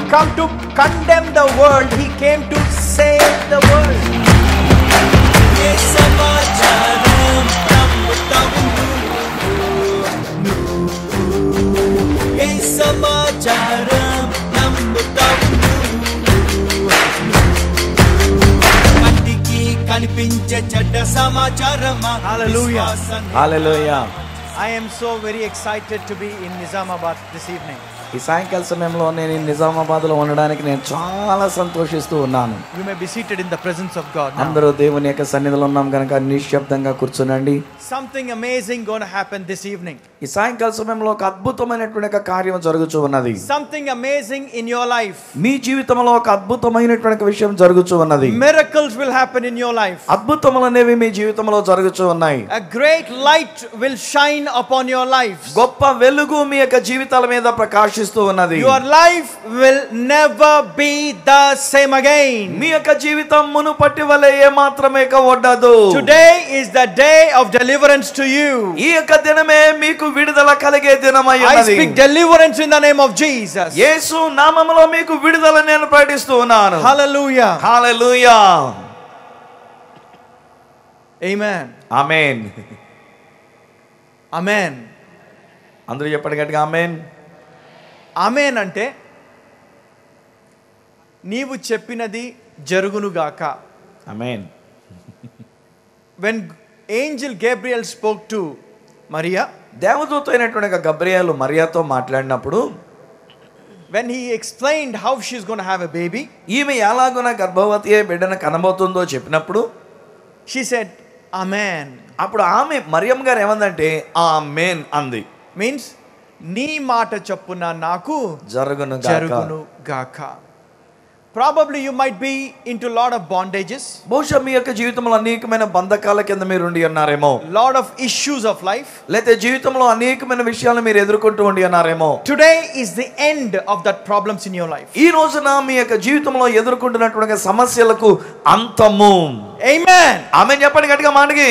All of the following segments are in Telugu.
come to condemn the world, he came to save the world. ఏ సమాచారం నమ్ముతావు నువ్వు? ఏ సమాచారం నమ్ముతావు నువ్వు? కంటికి కనిపించే చెడ్డ సమాచారమా Hallelujah. విశ్వాసాన్ని hallelujah I am so very excited to be in Nizamabad this evening. ఈ సాయంకాల సమయంలో నేను ఈ నిజామాబాద్లో ఉండడానికి నేను చాలా సంతోషిస్తూ ఉన్నాను You may be seated in the presence of God now. అందరూ దేవుని యొక్క సన్నిధిలో ఉన్నాం కనుక నిశ్శబ్దంగా కూర్చునండి Something amazing going to happen this evening. ఈ సాయంకాల సమయంలో ఒక అద్భుతమైనటువంటి ఒక కార్యం జరుగుతూ ఉన్నది Something amazing in your life. మీ జీవితంలో ఒక అద్భుతమైనటువంటి ఒక విషయం జరుగుతూ ఉన్నది Miracles will happen in your life. అద్భుతములు అనేవి మీ జీవితంలో జరుగుతూ ఉన్నాయి A great light will shine upon your life. గొప్ప వెలుగు మీ యొక్క జీవితాల మీద ప్రకాశిస్తూ ఉన్నది Your life will never be the same again. మీ యొక్క జీవితం మునుపటి వలె ఏ మాత్రమే ఉండదు Today is the day of deliverance to you. ఈ యొక్క దినమే మీకు విడుదల కలిగే దినమై I ఉన్నది speak deliverance in the name of Jesus. యేసు నామములో మీకు విడుదల నేను ప్రకటిస్తూ ఉన్నాను Hallelujah. హల్లెలూయా Amen. ఆమేన్ Amen. అందరూ చెప్పండి గట్టిగా ఆమేన్ ఆమెన్ అంటే నీవు చెప్పినది జరుగునుగాక amen when angel Gabriel spoke to Maria దేవదూత అయినటువంటి ఒక గబ్రియాలు మరియాతో మాట్లాడినప్పుడు when he explained how she's gone have a baby ఈమె ఎలాగున గర్భవతి అయి బిడ్డను కనబోతుందో చెప్పినప్పుడు షీ సెడ్ అమెన్ అప్పుడు ఆమె మరియం గారు ఏమందంటే ఆ మేన్ అంది మీన్స్ నీ మాట చొప్పున నాకు జరుగును జరుగును గాక probably you might be into lot of bandages బహుశా మీ యొక్క జీవితంలో అనేకమైన బంధకాల కింద మీరు ఉండి ఉన్నారేమో lot of issues of life లేకపోతే జీవితంలో అనేకమైన విషయాలు మీరు ఎదుర్కొంటూ ఉండి ఉన్నారేమో today is the end of that problems in your life ఈ రోజున మీ యొక్క జీవితంలో ఎదుర్కొంటున్నటువంటి సమస్యలకు అంతము Amen. ఆమె చెప్పండి గట్టిగా మాటకి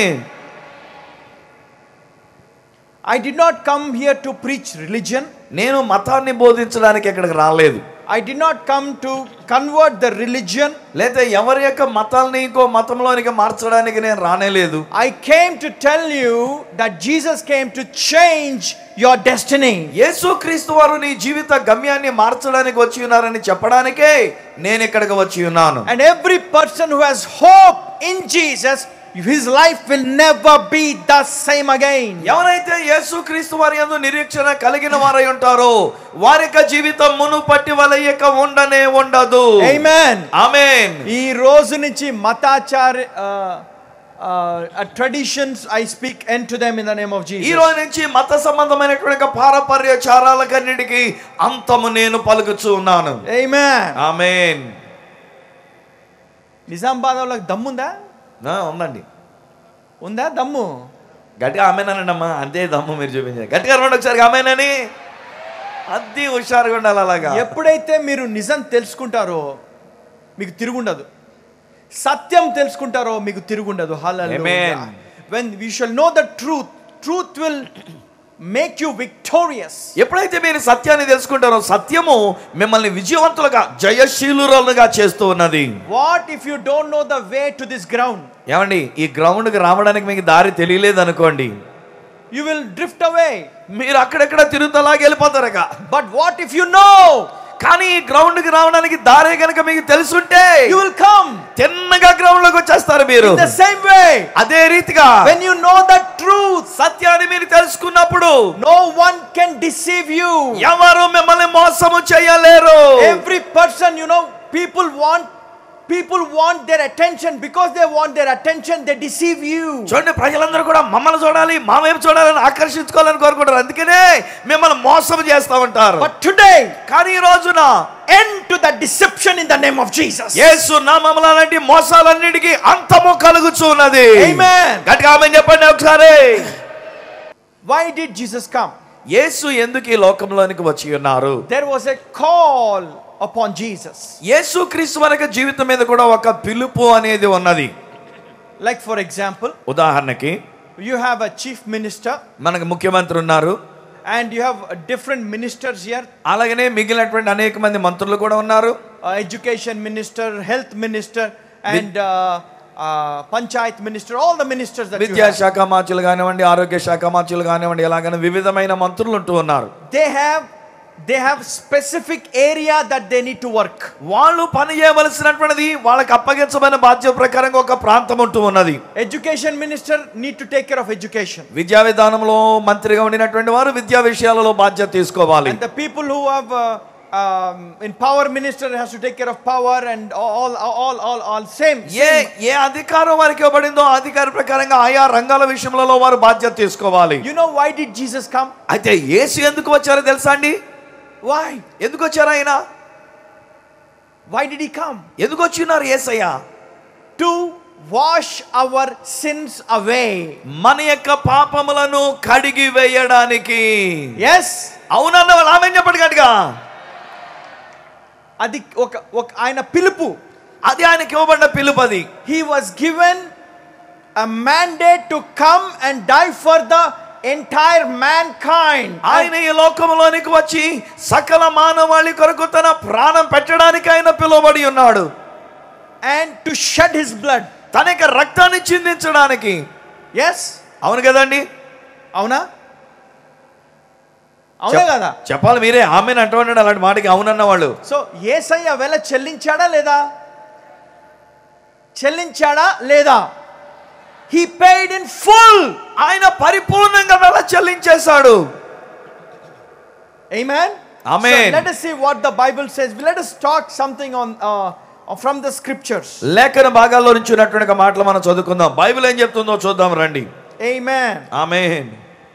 I did not come here to preach religion. నేను మతాన్ని బోధించడానికి ఇక్కడికి రాలేదు I did not come to convert the religion. లేదా ఎవరి యొక్క మతాల్ని ఇంకో మతంలోనికి మార్చడానికి నేను రానేలేదు I came to tell you that Jesus came to change your destiny. యేసుక్రీస్తు వారు నీ జీవిత గమ్యాన్ని మార్చడానికి వచ్చి ఉన్నారని చెప్పడానికే నేను ఇక్కడికి వచ్చి ఉన్నాను And every person who has hope in Jesus, his life will never be the same again. ఎవరైతే యేసుక్రీస్తు వారి యందు నిరీక్షణ కలిగిన వారై ఉంటారో వారి యొక్క జీవితం మునుపట్టి వలయ్యక ఉండనే ఉండదు Amen. ఆమేన్ ఈ రోజు నుంచి మతాచార traditions I speak end to them in the name of ఈ జీసస్ రోజు నుంచి మత సంబంధమైనటువంటి ఒక పారపర్య చారాలకన్నిటికీ అంతము నేను పలుకుచూ ఉన్నాను Amen. ఆమేన్ నిజామాబాద్ వాళ్ళకి దమ్ముందా ఆ, ఉందండి ఉందా దమ్ము గట్టిగా ఆమెనండి అమ్మా అంతే దమ్ము మీరు చూపించారు గట్టిగా రండి ఒకసారి ఆమెనని అద్దీ హుషారుగా ఉండాలి అలాగా ఎప్పుడైతే మీరు నిజం తెలుసుకుంటారో మీకు తిరుగుండదు సత్యం తెలుసుకుంటారో మీకు తిరుగుండదు Amen. When we shall know the truth truth will make you victorious ఎప్పుడైతే మీరు సత్యాన్ని తెలుసుకుంటారో సత్యము మిమ్మల్ని విజయవంతులుగా జయశీలురాలుగా చేస్తూ ఉన్నది what if you don't know the way to this ground ఏమండి ఈ గ్రౌండ్కి రావడానికి మీకు దారి తెలియలేదు అనుకోండి యూ విల్ డ్రిఫ్ట్ అవే మీరు అక్కడెక్కడ తిరుగుతలాగా వెళ్ళిపోతారు ఇక but what if you know కానీ ఈ గ్రౌండ్కి రావడానికి దారే కనుక మీకు తెలుసుంటే యు విల్ కమ్ తిన్నగా గ్రౌండ్ లోకి వచ్చేస్తారు మీరు ద సేమ్ వే అదే రీతిగా when you know the truth సత్యాన్ని మీరు తెలుసుకున్నప్పుడు no one can deceive you ఎవరు మిమ్మల్ని మోసము చేయలేరు Every person, you know, people want people want their attention because they want their attention, they deceive you. చూడండి ప్రజలందరూ కూడా మమ్మల్ని చూడాలి మా వైపు చూడాలని ఆకర్షించుకోవాలని కోరుకుంటారు అందుకనే మిమ్మల్ని మోసం చేస్తా ఉంటారు But today, కానీ ఈ రోజున end to the deception in the name of Jesus. యేసు నామముల లాంటి మోసాలన్నిటికీ అంతము కలుగుచున్నది Amen. గట్టిగా ఆమె చెప్పండి ఒకసారి Why did Jesus come? యేసు ఎందుకు ఈ లోకంలోనికి వచ్చి ఉన్నారు There was a call upon Jesus. యేసు క్రీస్తు మనకు జీవితం మీద కూడా ఒక పిలుపు అనేది ఉన్నది Like, for example, ఉదాహరణకి you have a chief minister మనకు ముఖ్యమంత్రి ఉన్నారు And you have uh, different ministers here అలాగనే మిగిలినటువంటి అనేక మంది మంత్రులు కూడా ఉన్నారు uh, education minister, health minister, and uh, uh, panchayat minister, all the ministers that you విద్యా have. శాఖ మార్చులు కానివ్వండి ఆరోగ్య శాఖ మార్చులు కానివ్వండి ఎలాగైనా వివిధమైన మంత్రులు ఉంటూ ఉన్నారు They have they have specific area that they need to work. వాళ్ళు పని చేయవలసినటువంటిది వాళ్ళకి అప్పగించబడిన బాధ్యత ప్రకారంగా ఒక ప్రాంతం ఉంటూ ఉన్నది Education minister need to take care of education. విద్యా విధానంలో మంత్రిగా ఉండినటువంటి వారు విద్యా విషయాలలో బాధ్యత తీసుకోవాలి And the people who have uh, um, in power minister has to take care of power and all all all all, all same. A same. ఏ అధికారం వారికి ఇవ్వబడిందో ఆ అధికార ప్రకారంగా ఆయా రంగాల విషయంలో వారు బాధ్యత తీసుకోవాలి You know why did Jesus come? అయితే యేసు ఎందుకు వచ్చారో తెలుసా అండి Why? ఎందుకు వచ్చారు ఆయన Why did he come? ఎందుకు వచ్చినారు యేసయ్య To wash our sins away. మన యొక్క పాపములను కడిగి వేయడానికి Yes. అవునన్న వాళ్ళు ఆమె చెప్పండి గట్టిగా అది ఒక ఒక ఆయన పిలుపు అది ఆయనకి ఇవ్వబడిన పిలుపది he was given a mandate to come and die for the entire mankind ఆయన ఈ లోకంలోనికి వచ్చి సకల మానవాళి కొరకు తన ప్రాణం పెట్టడానికి ఆయన పిలువబడి ఉన్నాడు and to shed his blood తన యొక్క రక్తాన్ని చిందించడానికి yes అవును కదండి అవునా అవునా చెప్- కదా చెప్పాలి మీరే ఆమెను అంటున్నాడు అలాంటి మాటకి అవునన్న వాళ్ళు సో ఏసయ్య వెల చెల్లించాడా లేదా చెల్లించాడా లేదా హీ పెయిడ్ ఇన్ ఫుల్ ఆయన పరిపూర్ణంగా వెల చెల్లించేశాడు Amen. Amen. So let us see what the Bible says. Let us talk something on uh, from the scriptures. లేఖన భాగాల్లో నుంచి ఉన్నటువంటి ఒక మాటలు మనం చదువుకుందాం బైబిల్ ఏం చెప్తుందో చూద్దాం రండి Amen. ఆమేన్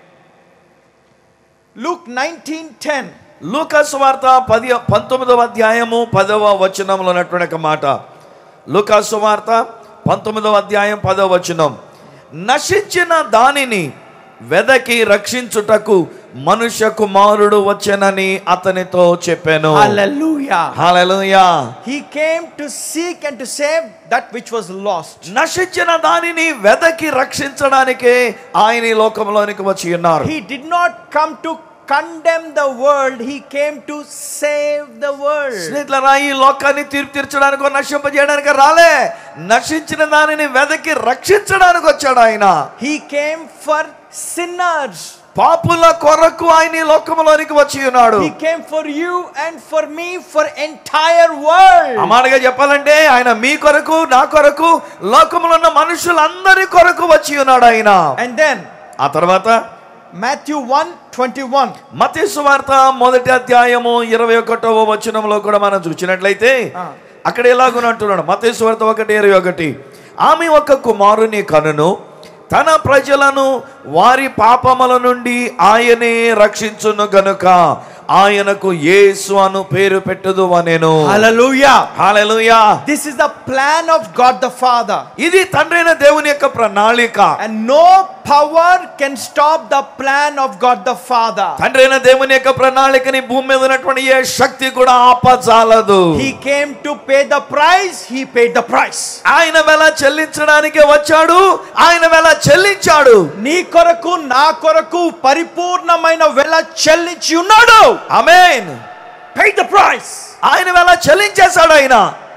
Luke 19:10. లూకాసు వార్త పది పంతొమ్మిదవ అధ్యాయము పదవ వచనంలో ఉన్నటువంటి ఒక మాట లూకాసు వార్త పంతొమ్మిదవ అధ్యాయం పదవ వచనం నశించిన దానిని వెదకి రక్షించుటకు మనుష్య కుమారుడు వచ్చెనని అతనితో చెప్పాను Hallelujah. Hallelujah He came to seek and to save that which was lost. నశించిన దానిని వెదకి రక్షించడానికే ఆయన ఈ లోకంలోనికి వచ్చి ఉన్నారు He did not come to condemn the world, he came to save the world. స్నేహితులరా ఈ లోకాన్ని తీర్పు తీర్చడానికి నశింపజేయడానికి రాలే నశించిన దానిని వెదకి రక్షించడానికి వచ్చాడు ఆయన He came for sinners. పాపుల కొరకు ఆయన ఈ లోకంలోనికి వచ్చి ఉన్నాడు He came for you and for me, for entire world. అమానగా చెప్పాలంటే ఆయన మీ కొరకు నా కొరకు లోకంలో ఉన్న మనుషులందరి కొరకు వచ్చి ఉన్నాడు ఆయన And then ఆ తర్వాత Matthew 1 21. మతీ సువార్త మొదటి అధ్యాయము ఇరవై ఒకటవ వచనంలో కూడా మనం చూసినట్లయితే ఆ. అక్కడ ఎలాగునంటున్నాడు మతీ సువార్త ఒకటి ఇరవై ఒకటి ఆమె ఒక కుమారుని కనును తన ప్రజలను వారి పాపముల నుండి ఆయనే రక్షించును గనుక ఆయనకు యేసు అను పేరు పెట్టుదు అనేను Hallelujah. Hallelujah This is the plan of God the Father. ఇది తండ్రైన దేవుని యొక్క ప్రణాళిక And no power can stop the plan of God the Father. తండ్రైన దేవుని యొక్క ప్రణాళికని భూమి మీద ఉన్నటువంటి ఏ శక్తి కూడా ఆపజాలదు He came to pay the price, he paid the price. ఆయన వెల చెల్లించడానికి వచ్చాడు ఆయన వెల చెల్లించాడు నీ కొరకు నా కొరకు పరిపూర్ణమైన వెల చెల్లించి ఉన్నాడు అమేన్ paid the price ఆయన వెల చెల్లించేశాడు ఆయన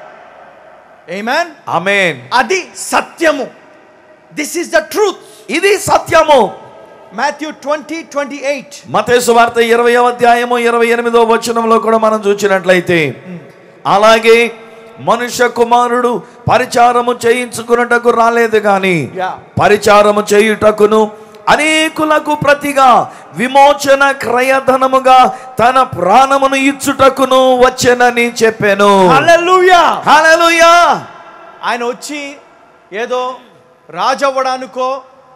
amen అమేన్ అది సత్యము this is the truth ఇది సత్యము matthew 20 28 మతేసు వార్త ఇరవై అధ్యాయము ఇరవై ఎనిమిదో వచనంలో కూడా మనం చూసినట్లయితే అలాగే మనుష్య కుమారుడు పరిచారము చేయించుకున్నటకు రాలేదు గాని Yeah. పరిచారము చేయుటకును అనేకులకు ప్రతిగా విమోచన క్రయధనముగా తన ప్రాణమును ఇచ్చుటకును వచ్చెనని చెప్పాను hallelujah హల్లెలూయా ఆయన వచ్చి ఏదో రాజవ్వడానికో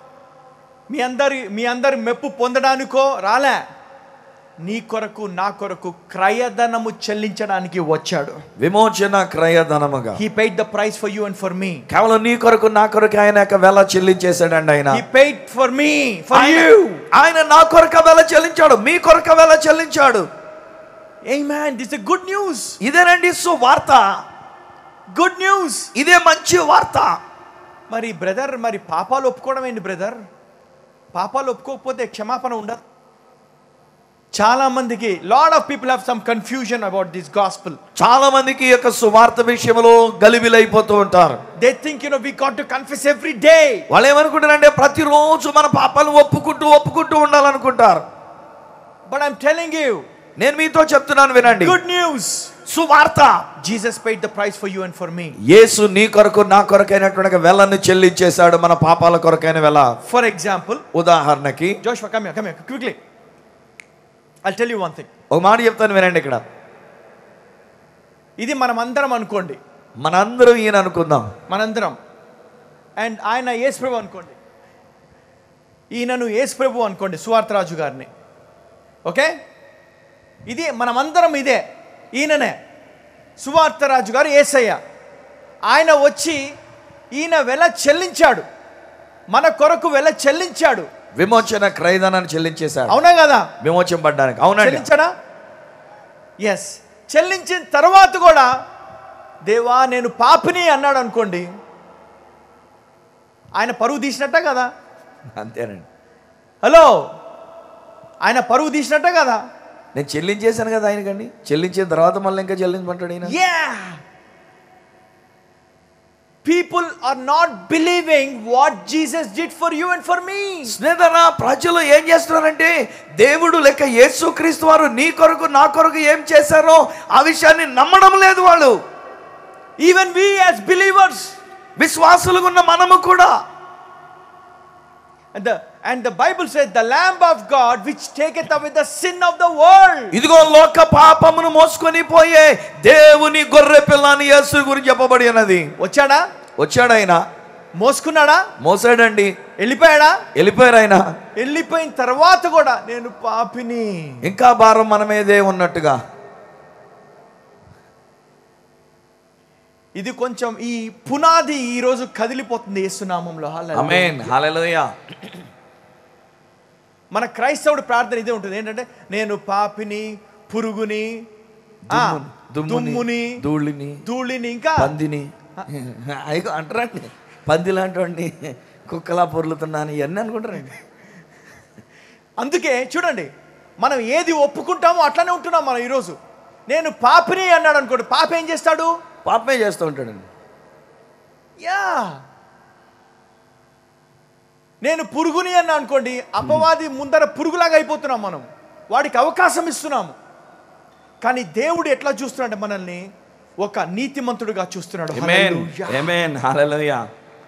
మీ అందరి మీ అందరి మెప్పు పొందడానికో రాలే నీ కొరకు నా కొరకు క్రయధనము చెల్లించడానికి వచ్చాడు విమోచన క్రయధనముగా he paid the price for you and for me కేవలం నీ కొరకు నా కొరకు ఆయన యొక్క వెల చెల్లించేశాడండి ఆయన he paid for me for ఆయన- యూ ఆయన నా కొరక వెల చెల్లించాడు మీ కొరక వెల చెల్లించాడు Amen. This is a good news. ఇదేనండి సువార్త Good news. ఇదే మంచి వార్త మరి బ్రదర్ మరి పాపాలు ఒప్పుకోవడం ఏంటి బ్రదర్ పాపాలు ఒప్పుకోకపోతే క్షమాపణ ఉండదు చాలా మందికి lot of people have some confusion about this gospel చాలా మందికి ఈ యొక్క సువార్త విషయంలో గలిబిలైపోతూ ఉంటారు they think you know we got to confess every day వాళ్ళు ఏమనుకుంటారంటే ప్రతిరోజు మన పాపాలను ఒప్పుకుంటూ ఒప్పుకుంటూ ఉండాలనుకుంటారు బట్ ఐమ్ టెలింగ్ యు నేను మీతో చెప్తున్నాను వినండి గుడ్ న్యూస్ సువార్త Jesus paid the price for you and for me యేసు నీ కొరకు నా కొరకైనటువంటి వెలను చెల్లించేశాడు మన పాపాల కొరకైన వెల ఫర్ ఎగ్జాంపుల్ ఉదాహరణకి Joshua come come quickly I tell you one thing ఒక మాట చెప్తాను వినండి ఇక్కడ ఇది మనం అందరం అనుకోండి మనందరం ఈయన అనుకుందాం మనందరం అండ్ ఆయన యేసు ప్రభు అనుకోండి ఈయనను యేసు ప్రభు అనుకోండి సువార్తరాజు గారిని ఓకే ఇది మనమందరం ఇదే ఈయననే సువార్తరాజు గారు ఏసయ్య ఆయన వచ్చి ఈయన వెల చెల్లించాడు మన కొరకు వెల చెల్లించాడు విమోచన క్రయధనాన్ని చెల్లించేశాడు అవునా కదా విమోచనపడ్డానికి అవునండి చెల్లించాడా ఎస్ చెల్లించిన తర్వాత కూడా దేవా నేను పాపిని అన్నాడు అనుకోండి ఆయన పరువు తీసినట్ట కదా అంతేనండి హలో ఆయన పరువు తీసినట్ట కదా నేను చెల్లించేశాను కదా ఆయనకండి చెల్లించిన తర్వాత మళ్ళీ ఇంకా చెల్లించమంటాడు ఈయన yeah people are not believing what Jesus did for you and for me స్నేహితురా ప్రజలు ఏం చేస్తున్నారంటే దేవుడు లెక్క యేసుక్రీస్తు వారు నీ కొరకు నా కొరకు ఏం చేశారో ఆ విషయాన్ని నమ్మడం లేదు వాళ్ళు ఈవెన్ వి యాజ్ బిలీవర్స్ విశ్వాసులుగా ఉన్న మనము కూడా And the, and the Bible says, the Lamb of God which taketh away the sin of the world. ఇదిగో లోక పాపమును మోసుకొని పోయే దేవుని గొర్రె పిల్లని యేసు గురించి చెప్పబడి ఉన్నది వచ్చాడా వచ్చాడు ఆయన మోసుకున్నాడా మోసాడండి వెళ్ళిపోయాడా వెళ్ళిపోయారు ఆయన వెళ్ళిపోయిన తర్వాత కూడా నేను పాపిని ఇంకా భారం మన మీదే ఉన్నట్టుగా ఇది కొంచెం ఈ పునాది ఈ రోజు కదిలిపోతుంది యేసునామంలో హల్లెలూయా. ఆమేన్ హల్లెలూయా మన క్రైస్తవుడు ప్రార్థన ఇదే ఉంటుంది ఏంటంటే నేను పాపిని పురుగుని ఆ, దుమ్ముని ధూళిని ధూళిని ఇంకా పందిని అయ్యో అంటారండి పంది లాంటి కుక్కలా పొర్లుతున్నాను ఇవన్నీ అనుకుంటారండి అందుకే చూడండి మనం ఏది ఒప్పుకుంటామో అట్లానే ఉంటున్నాం మనం ఈరోజు నేను పాపిని అన్నాడు అనుకోండి పాప ఏం చేస్తాడు పాపమే చేస్తూ ఉంటాడండి యా నేను పురుగుని అన్నా అనుకోండి అపవాది ముందర పురుగులాగా అయిపోతున్నాం మనం వాడికి అవకాశం ఇస్తున్నాము కానీ దేవుడు ఎట్లా చూస్తున్నాడు మనల్ని ఒక నీతిమంతుడుగా చూస్తున్నాడు హల్లెలూయా. ఆమేన్ హల్లెలూయా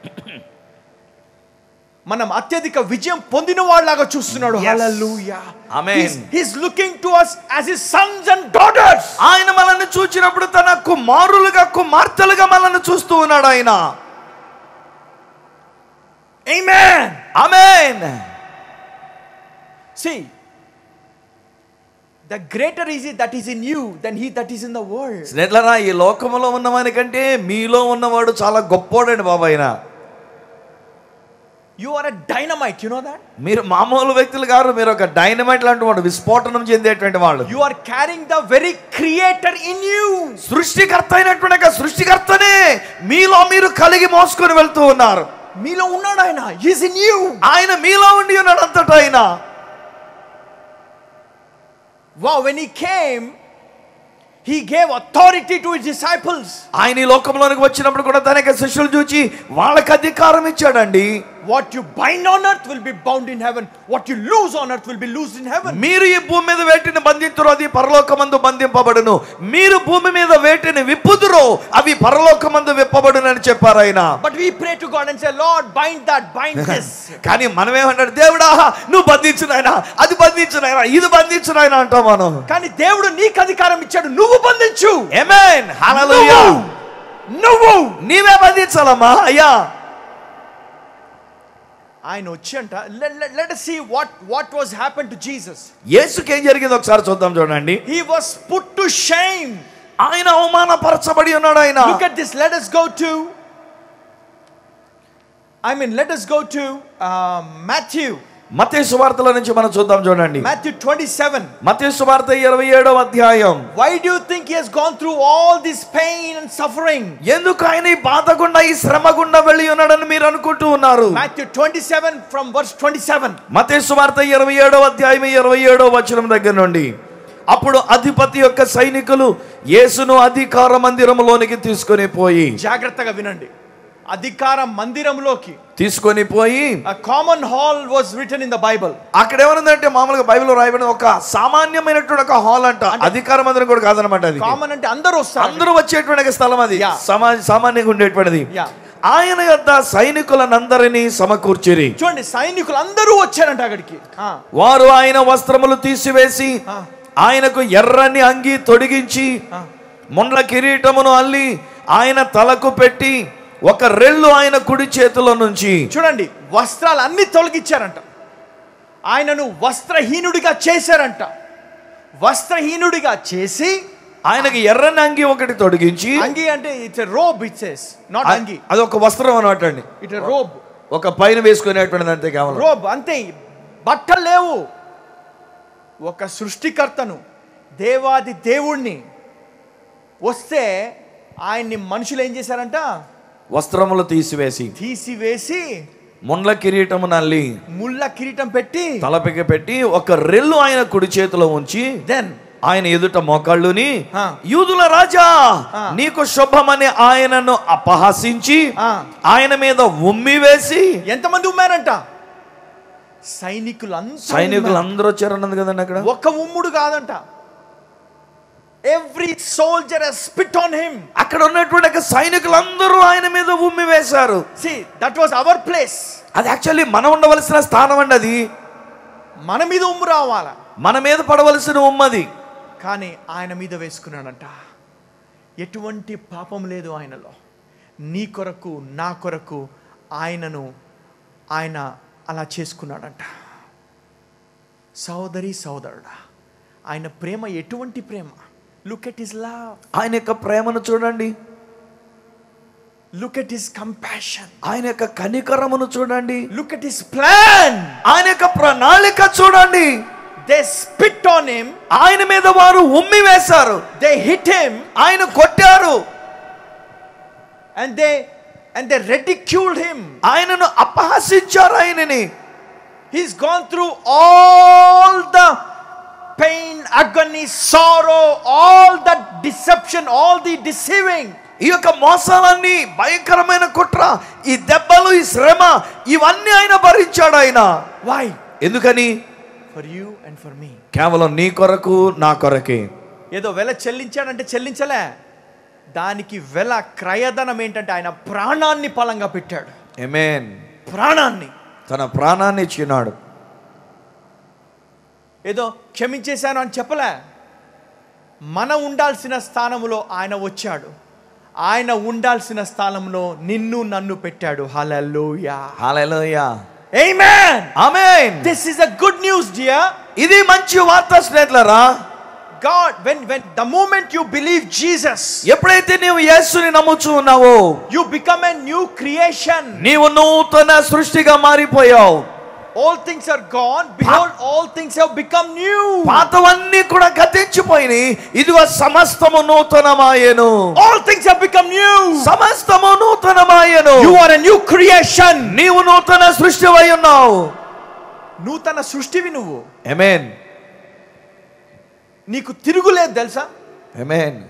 మనం అత్యధిక విజయం పొందిన వాళ్ళలాగా చూస్తున్నాడు Yes. Hallelujah Amen. He's looking to us as his sons and daughters ఆయన మనల్ని చూచినప్పుడు తన కుమారులుగా కుమార్తెలుగా మనల్ని చూస్తూ ఉన్నాడు ఆయన amen amen see the greater is he that is in you than he that is in the world స్నేహితులారా ఈ లోకములో ఉన్నవాని కంటే మీలో ఉన్నవాడు చాలా గొప్పోడండి బాబు ఆయన you are a dynamite you know that మీరు మామూలు వ్యక్తులు గారు మీరు ఒక డైనమైట్ లాంటి వాడు విస్ఫోటనం చెందేటువంటి వాళ్ళు you are carrying the very creator in you సృష్టికర్త అయినటువంటి ఒక సృష్టికర్తనే మీలో మీరు కలిగి మోసుకొని వెళ్తూ ఉన్నారు మీలో ఉన్నాడు ఆయన ఈజ్ ఇన్ యూ ఆయన మీలో ఉండి ఉన్నాడు అంతటా ఆయన wow when he came he gave authority to his disciples ఆయన ఈ లోకంలోనికి వచ్చినప్పుడు కూడా తన యొక్క శిష్యులు చూచి వాళ్ళకి అధికారం ఇచ్చాడండి what you bind on earth will be bound in heaven what you lose on earth will be loosed in heaven మీరు ఈ భూమి మీద వేటిని బంధింతురో అది పరలోకమందు బంధింపబడును మీరు భూమి మీద వేటిని విప్పుదురో అవి పరలోకమందు విప్పబడును అని చెప్పారు ఆయన but we pray to god and say lord bind that bind this కానీ మనం ఏమన్నాడు దేవుడా నువ్వు బంధించు నాయనా అది బంధించు నాయనా ఇది బంధించు నాయనా అంటాం మనం కానీ దేవుడు నీకు అధికారం ఇచ్చాడు నువ్వు బంధించు ఆమేన్ హల్లెలూయా నువ్వు నీవే బంధించాలమ్మా అయ్యా ఆయన వచ్చి అంట let see what what was happen to Jesus యేసుకి ఏం జరిగిందో ఒకసారి చూద్దాం చూడండి he was put to shame ఆయన అవమానపరచబడి ఉన్నాడు ఆయన Look at this. Let us go to. I mean, let us go to uh, Matthew మతే సువార్తల నుంచి మనం చూద్దాం చూడండి Matthew 27. మతే సువార్త ఇరవై ఏడవ అధ్యాయం Why do you think he has gone through all this pain and suffering? ఎందుకు ఆయన ఈ బాధ గుండా ఈ శ్రమ గుండా వెళ్ళి ఉన్నాడని మీరు అనుకుంటూ ఉన్నారు Matthew 27 from verse 27. మతే సువార్త ఇరవై ఏడవ అధ్యాయం ఇరవై ఏడవ వచనం దగ్గర నుండి అప్పుడు అధిపతి యొక్క సైనికులు యేసును అధికార మందిరంలోనికి తీసుకొని పోయి జాగ్రత్తగా వినండి అధికార మందిరంలోకి తీసుకొని పోయి a common hall was written in the bible అక్కడ ఏమనుందంటే మామూలుగా బైబిల్లో రాయబడిన ఒక సామాన్యమైనటువంటి ఒక హాల్ అంట అధికార మందిరం కూడా కాదనమాట అది కామన్ అంటే అందరూ వస్తారు అందరూ వచ్చేటువంటి ఒక స్థలం అది Yeah. సమా సామాన్యంగా ఉండేటువంటిది Yeah. ఆయన యొక్క సైనికులనందరినీ సమకూర్చిరి చూడండి సైనికులు అందరూ వచ్చారంట అక్కడికి ఆ, వారు ఆయన వస్త్రములు తీసివేసి ఆ. ఆయనకు ఎర్రని అంగి తొడిగించి ఆ. ముండ్ల కిరీటమును అల్లి ఆయన తలకు పెట్టి ఒక రెల్లు ఆయన కుడి చేతిలో నుంచి చూడండి వస్త్రాలు అన్ని తొలగిచ్చారంట ఆయనను వస్త్రహీనుడిగా చేశారంట వస్త్రహీనుడిగా చేసి ఆయనకి ఎర్రని అంగి ఒకటి తొడిగించి అంగి అంటే ఇట్స్ రోబ్ ఇట్స్ నాట్ అంగి అది ఒక వస్త్రం అనమాట అండి ఇట్ రోబ్ ఒక పైన వేసుకునేటువంటిది అంతే కేవలం రోబ్ అంతే బట్టలు లేవు ఒక సృష్టికర్తను దేవాది దేవుణ్ణి వస్తే ఆయన్ని మనుషులు ఏం చేశారంట వస్త్రములు తీసివేసి తీసివేసి ముండ్ల కిరీటము నల్లి ముళ్ళ కిరీటం పెట్టి తలపిక పెట్టి ఒక రెల్లు ఆయన కుడి చేతిలో ఉంచి దెన్ ఆయన ఎదుట మోకాళ్ళుని ఆ. యూదుల రాజా ఆ. నీకు శుభమని ఆయనను అపహసించి ఆ. ఆయన మీద ఉమ్మి వేసి ఎంతమంది ఉమ్మారంట సైనికులు సైనికులు అందరూ వచ్చారన్నది కదండి అక్కడ ఒక ఉమ్ముడు కాదంట every soldier spit on him అక్కడ ఉన్నటువంటి ఒక సైనికులందరూ ఆయన మీద ఉమ్మి వేశారు see that was our place అది యాక్చువల్లీ మనం ఉండవలసిన స్థానం అండి అది మన మీద ఉమ్ము రావాలా మన మీద పడవలసిన ఉమ్మది కానీ ఆయన మీద వేసుకున్నాడంట ఎటువంటి పాపం లేదు ఆయనలో నీ కొరకు నా కొరకు ఆయనను ఆయన అలా చేసుకున్నాడంట సోదరి సోదరుడా ఆయన ప్రేమ ఎటువంటి ప్రేమ లుక్ ఎట్ ఇస్ లవ్ ఆయన యొక్క ప్రేమను చూడండి లుక్ ఎట్ ఇస్ కంపాషన్ ఆయన యొక్క కనికరమును చూడండి లుక్ ఎట్ ఇస్ ప్లాన్ ఆయన యొక్క ప్రణాళిక చూడండి దే స్పిట్ ఆన్ హిమ్ ఆయన మీద వారు ఉమ్మి వేశారు దే హిట్ హిమ్ ఆయన కొట్టారు and they and they ridiculed him ఆయనను అపహసించారు ఆయనని He's gone through all the pain, agony, sorrow, all the deception, all the deceiving. ఈ యొక్క మోసాలన్నీ భయంకరమైన కుట్ర ఈ దెబ్బలు ఈ శ్రమ ఇవన్నీ ఆయన భరించాడు ఆయన Why? ఎందుకని For you and for me. కేవలం నీ కొరకు నా కొరకే ఏదో వెల చెల్లించాడంటే చెల్లించలే దానికి వెల క్రయధనం ఏంటంటే ఆయన ప్రాణాన్ని పలంగా పెట్టాడు ఎమేన్ ప్రాణాన్ని తన ప్రాణాన్ని ఇచ్చినాడు ఏదో క్షమించేశాను అని చెప్పలే మన ఉండాల్సిన స్థానంలో ఆయన వచ్చాడు ఆయన ఉండాల్సిన స్థానంలో నిన్ను నన్ను పెట్టాడు హల్లెలూయా హల్లెలూయా Amen. Amen This is a good news, dear. ఇది మంచి వార్త స్నేహితులరా God, when when the moment you believe Jesus, ఎప్పుడైతే నీవు యేసుని నమ్ముచు ఉన్నావో you become a new creation. నీవు నూతన సృష్టిగా మారిపోయావు All things are gone. Behold, all things have become new. పాతవన్నీ కూడా గతించిపోయినాయి ఇదిగో సమస్తము నూతనమాయను All things have become new. సమస్తము నూతనమాయను You are a new creation. నీవు నూతన సృష్టివై ఉన్నావు నూతన సృష్టివి నువ్వు ఎమేన్ నీకు తిరుగులేదు తెలుసా ఎమేన్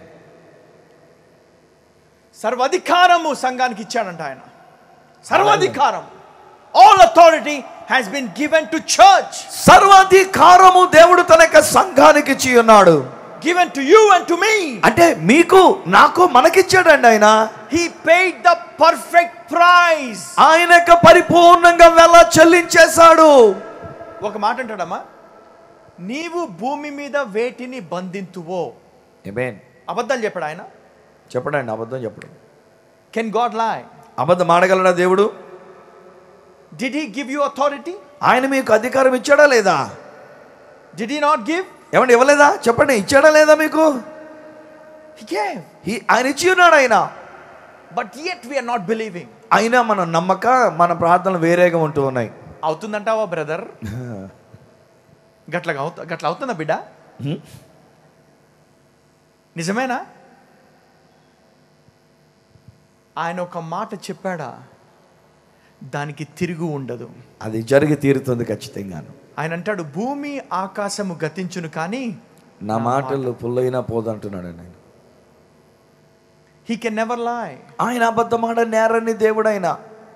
సర్వాధికారము సంఘానికి ఇచ్చాడంట ఆయన సర్వాధికారం all authority has been given to church సర్వాధికారము దేవుడు తన యొక్క సంఘానికి ఇచ్చి ఉన్నాడు given to you and to me అంటే మీకు నాకు మనకిచ్చాడండి ఆయన he paid the perfect price ఆయన యొక్క పరిపూర్ణంగా వెళ్ళ చెల్లించేశాడు ఒక మాట అంటాడమ్మా నీవు భూమి మీద వేటిని బంధింతువో ఎమేన్ అబద్ధాలు చెప్పాడు ఆయన చెప్పడండి అబద్ధం చెప్పడం కెన్ గాడ్ లాయ్ అబద్ధం ఆడగలడా దేవుడు did he give you authority ఆయన మీకు అధికారం ఇచ్చాడా లేదా డిడ్ హీ నాట్ గివ్ ఏమండి ఇవ్వలేదా చెప్పండి ఇచ్చాడా లేదా మీకు హీ గేవ్ ఈ- ఆయన ఇచ్చి ఉన్నాడు ఆయన but yet we are not believing అయినా మన నమ్మక మన ప్రార్థనలు వేరేగా ఉంటూ ఉన్నాయి అవుతుందంటావా బ్రదర్ గట్ల అవుత గట్ల అవుతుందా బిడ్డ నిజమేనా ఆయన ఒక మాట చెప్పాడా దానికి తిరుగు ఉండదు అది జరిగి తీరుతుంది ఖచ్చితంగాను ఆయన అంటాడు భూమి ఆకాశము గతించును కానీ నా మాటలు పుల్లైనా పోదంటున్నాడు నేను హీ కెన్ నెవర్ లాయ్ ఆయన అబద్ధమాట నేరని దేవుడైనా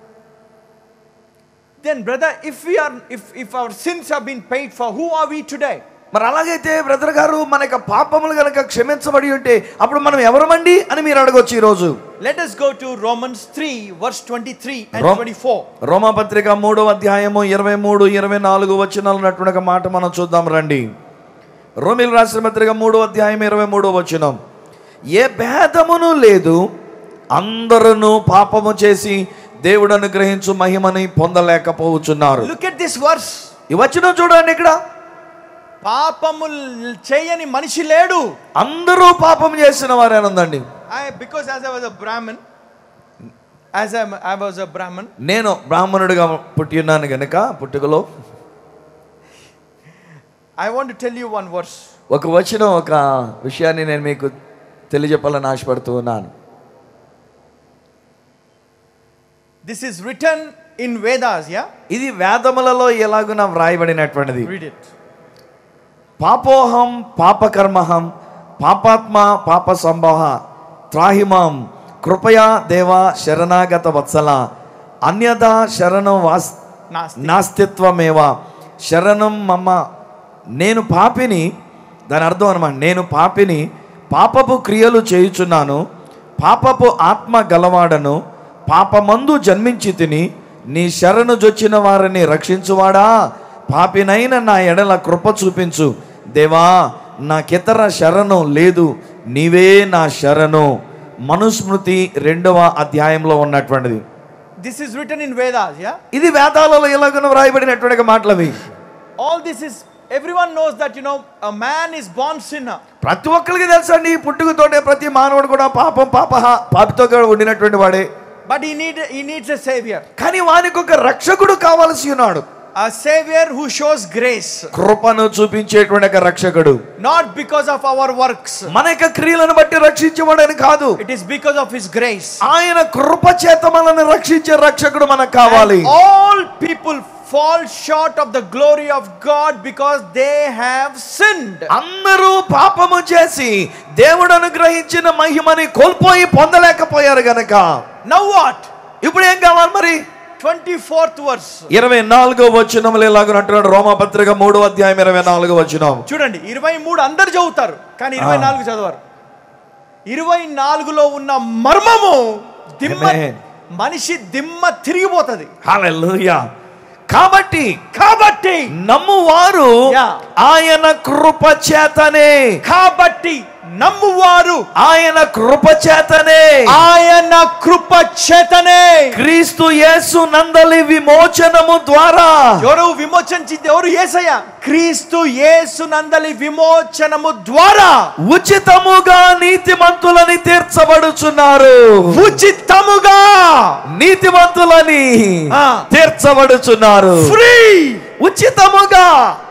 then brother if we are if if our sins have been paid for who are we today మరి అలాగైతే బ్రదర్ గారు మన యొక్క పాపములు కనుక క్షమించబడి ఉంటే అప్పుడు మనం ఎవరమండి అని మీరు అడగొచ్చు ఈరోజు let us go to romans 3 verse 23 and Rom- 24 రోమాపత్రిక మూడో అధ్యాయము ఇరవై మూడు ఇరవై నాలుగు వచనాలు ఉన్నటువంటి ఒక మాట మనం చూద్దాం రండి రోమిల్ రాసిన పత్రిక మూడో అధ్యాయం ఇరవై మూడో వచనం ఏ భేదమును లేదు అందరూ పాపము చేసి దేవుడు అనుగ్రహించు మహిమని పొందలేకపోవచ్చున్నారు look at this verse ఈ వచనం చూడండి ఇక్కడ పాపము చేయని మనిషి లేడు అందరూ పాపం చేసిన వారేనందండి I because as I was a Brahmin, as I, I was a Brahmin, నేను బ్రాహ్మణుడిగా పుట్టి ఉన్నాను గనుక పుట్టుకలో I want to tell you one verse. ఒక వచనం ఒక విషయాన్ని నేను మీకు తెలియజెప్పాలని ఆశపడుతూ ఉన్నాను This is written in Vedas, yeah? ఇది వేదములలో ఎలాగున వ్రాయబడినటువంటిది Read it. పాపోహం పాపకర్మహం పాపాత్మ పాప సంభవ త్రాహిమాం కృపయా దేవా శరణాగత వత్సల అన్యథా శరణం వాస్ Nasti. నాస్తిత్వమేవ శరణం మమ్మ నేను పాపిని దాని అర్థం అనమాట నేను పాపిని పాపపు క్రియలు చేయుచున్నాను పాపపు ఆత్మ గలవాడను పాపమందు జన్మించి తిని నీ శరణు జొచ్చిన వారిని రక్షించువాడా పాపినైన నా ఎడల కృప చూపించు దేవా నాకితర శరణు లేదు నీవే నా శరణు మనుస్మృతి రెండవ అధ్యాయంలో ఉన్నటువంటిది This is written in Vedas, yeah? ఇది వేదాలలో ఎలాగనో వ్రాయబడినటువంటి మాటలవి All this is, everyone knows that, you know, a man is born sinner. ప్రతి ఒక్కరికి తెలుసండి పుట్టుకతోటే ప్రతి మానవుడు కూడా పాపం పాప పాపితో కూడా ఉండినటువంటి వాడే But he, need, he needs a savior. కానీ వానికి ఒక రక్షకుడు కావాల్సి ఉన్నాడు A savior who shows grace. కృపను చూపించేటువంటి ఒక రక్షకుడు Not because of our works. మన యొక్క క్రియలను బట్టి రక్షించబడని కాదు It is because of his grace. ఆయన కృప చేత మనల్ని రక్షించే రక్షకుడు మనకు కావాలి And all people fall short of the glory of God because they have sinned. అందరూ పాపము చేసి దేవుడు అనుగ్రహించిన మహిమని కోల్పోయి పొందలేకపోయారు గనక Now what? ఇప్పుడు ఏం కావాలి మరి 24th verse. ఇరవై నాలుగో వచనములు ఎలాగో అంటున్నాడు రోమపత్రిక మూడో అధ్యాయం ఇరవై నాలుగో వచనం చూడండి ఇరవై మూడు అందరు చదువుతారు కానీ ఇరవై నాలుగు చదవరు ఇరవై నాలుగులో ఉన్న మర్మము దిమ్మ Amen. మనిషి దిమ్మ తిరిగిపోతుంది హల్లెలూయా కాబట్టి కాబట్టి నమ్మువారు Yeah. ఆయన కృప చేతనే కాబట్టి నమ్మువారు ఆయన కృప చేతనే ఆయన కృప చేతనే క్రీస్తు యేసు నందలి విమోచనము ద్వారా ఎవరు విమోచనించింది ఎవరు ఏసయ్య క్రీస్తు యేసు నందలి విమోచనము ద్వారా ఉచితముగా నీతిమంతులని తీర్చబడుచున్నారు ఉచితముగా నీతిమంతులని ఆ. తీర్చబడుచున్నారు ఫ్రీ ఉచితముగా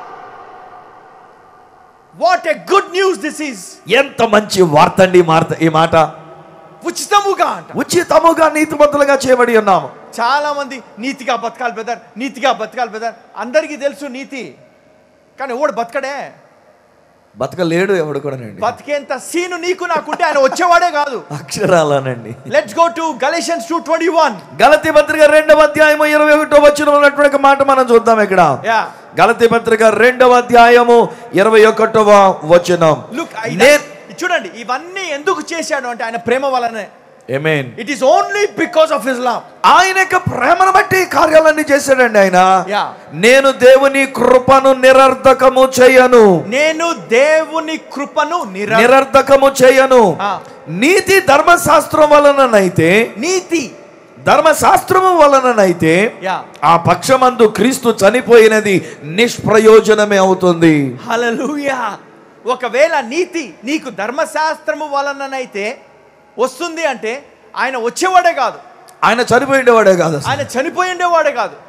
what a good news this is ఎంత మంచి వార్త అండి ఈ మాట ఈ మాట ఉచితముగా అంట ఉచితముగా నీతిమంతులుగా చేయబడి ఉన్నాము చాలా మంది నీతిగా బతకాలి బెదర్ నీతిగా బతకాలి బెదర్ అందరికీ తెలుసు నీతి కానీ ఎవడు బతకడే బతకలేడు ఎవడు కూడానండి బతికేంత సీను నీకు నాకుంటే ఆయన వచ్చేవాడే కాదు అక్షరాలనండి let's go to Galatians two twenty one గలతి పత్రిక రెండవ అధ్యాయము ఇరవై ఒకటో వచ్చిన ఉన్నటువంటి మాట మనం చూద్దాం ఇక్కడ యా గలతి పత్రిక రెండవ అధ్యాయము ఇరవై ఒకటవ వచనం లుక్ నే- చూడండి ఇవన్నీ ఎందుకు చేశాడు అంటే ఆయన ప్రేమ వలనే Amen. It is only because of his love ఆయన యొక్క ప్రేమను బట్టి ఈ కార్యాలన్నీ చేశాడండి ఆయన Yeah. నేను దేవుని కృపను నిరర్ధకము చేయను నేను దేవుని కృపను నిర నిరర్ధకము చేయను Ah. నీతి ధర్మశాస్త్రం వలననైతే నీతి ధర్మశాస్త్రము వలననైతే యా ఆ పక్షమందు క్రీస్తు చనిపోయినది నిష్ప్రయోజనమే అవుతుంది హల్లెలూయా ఒకవేళ నీతి నీకు ధర్మశాస్త్రము వలననైతే వస్తుంది అంటే ఆయన వచ్చేవాడే కాదు ఆయన చనిపోయిండేవాడే కాదు అసలు. ఆయన చనిపోయి ఉండేవాడే కాదు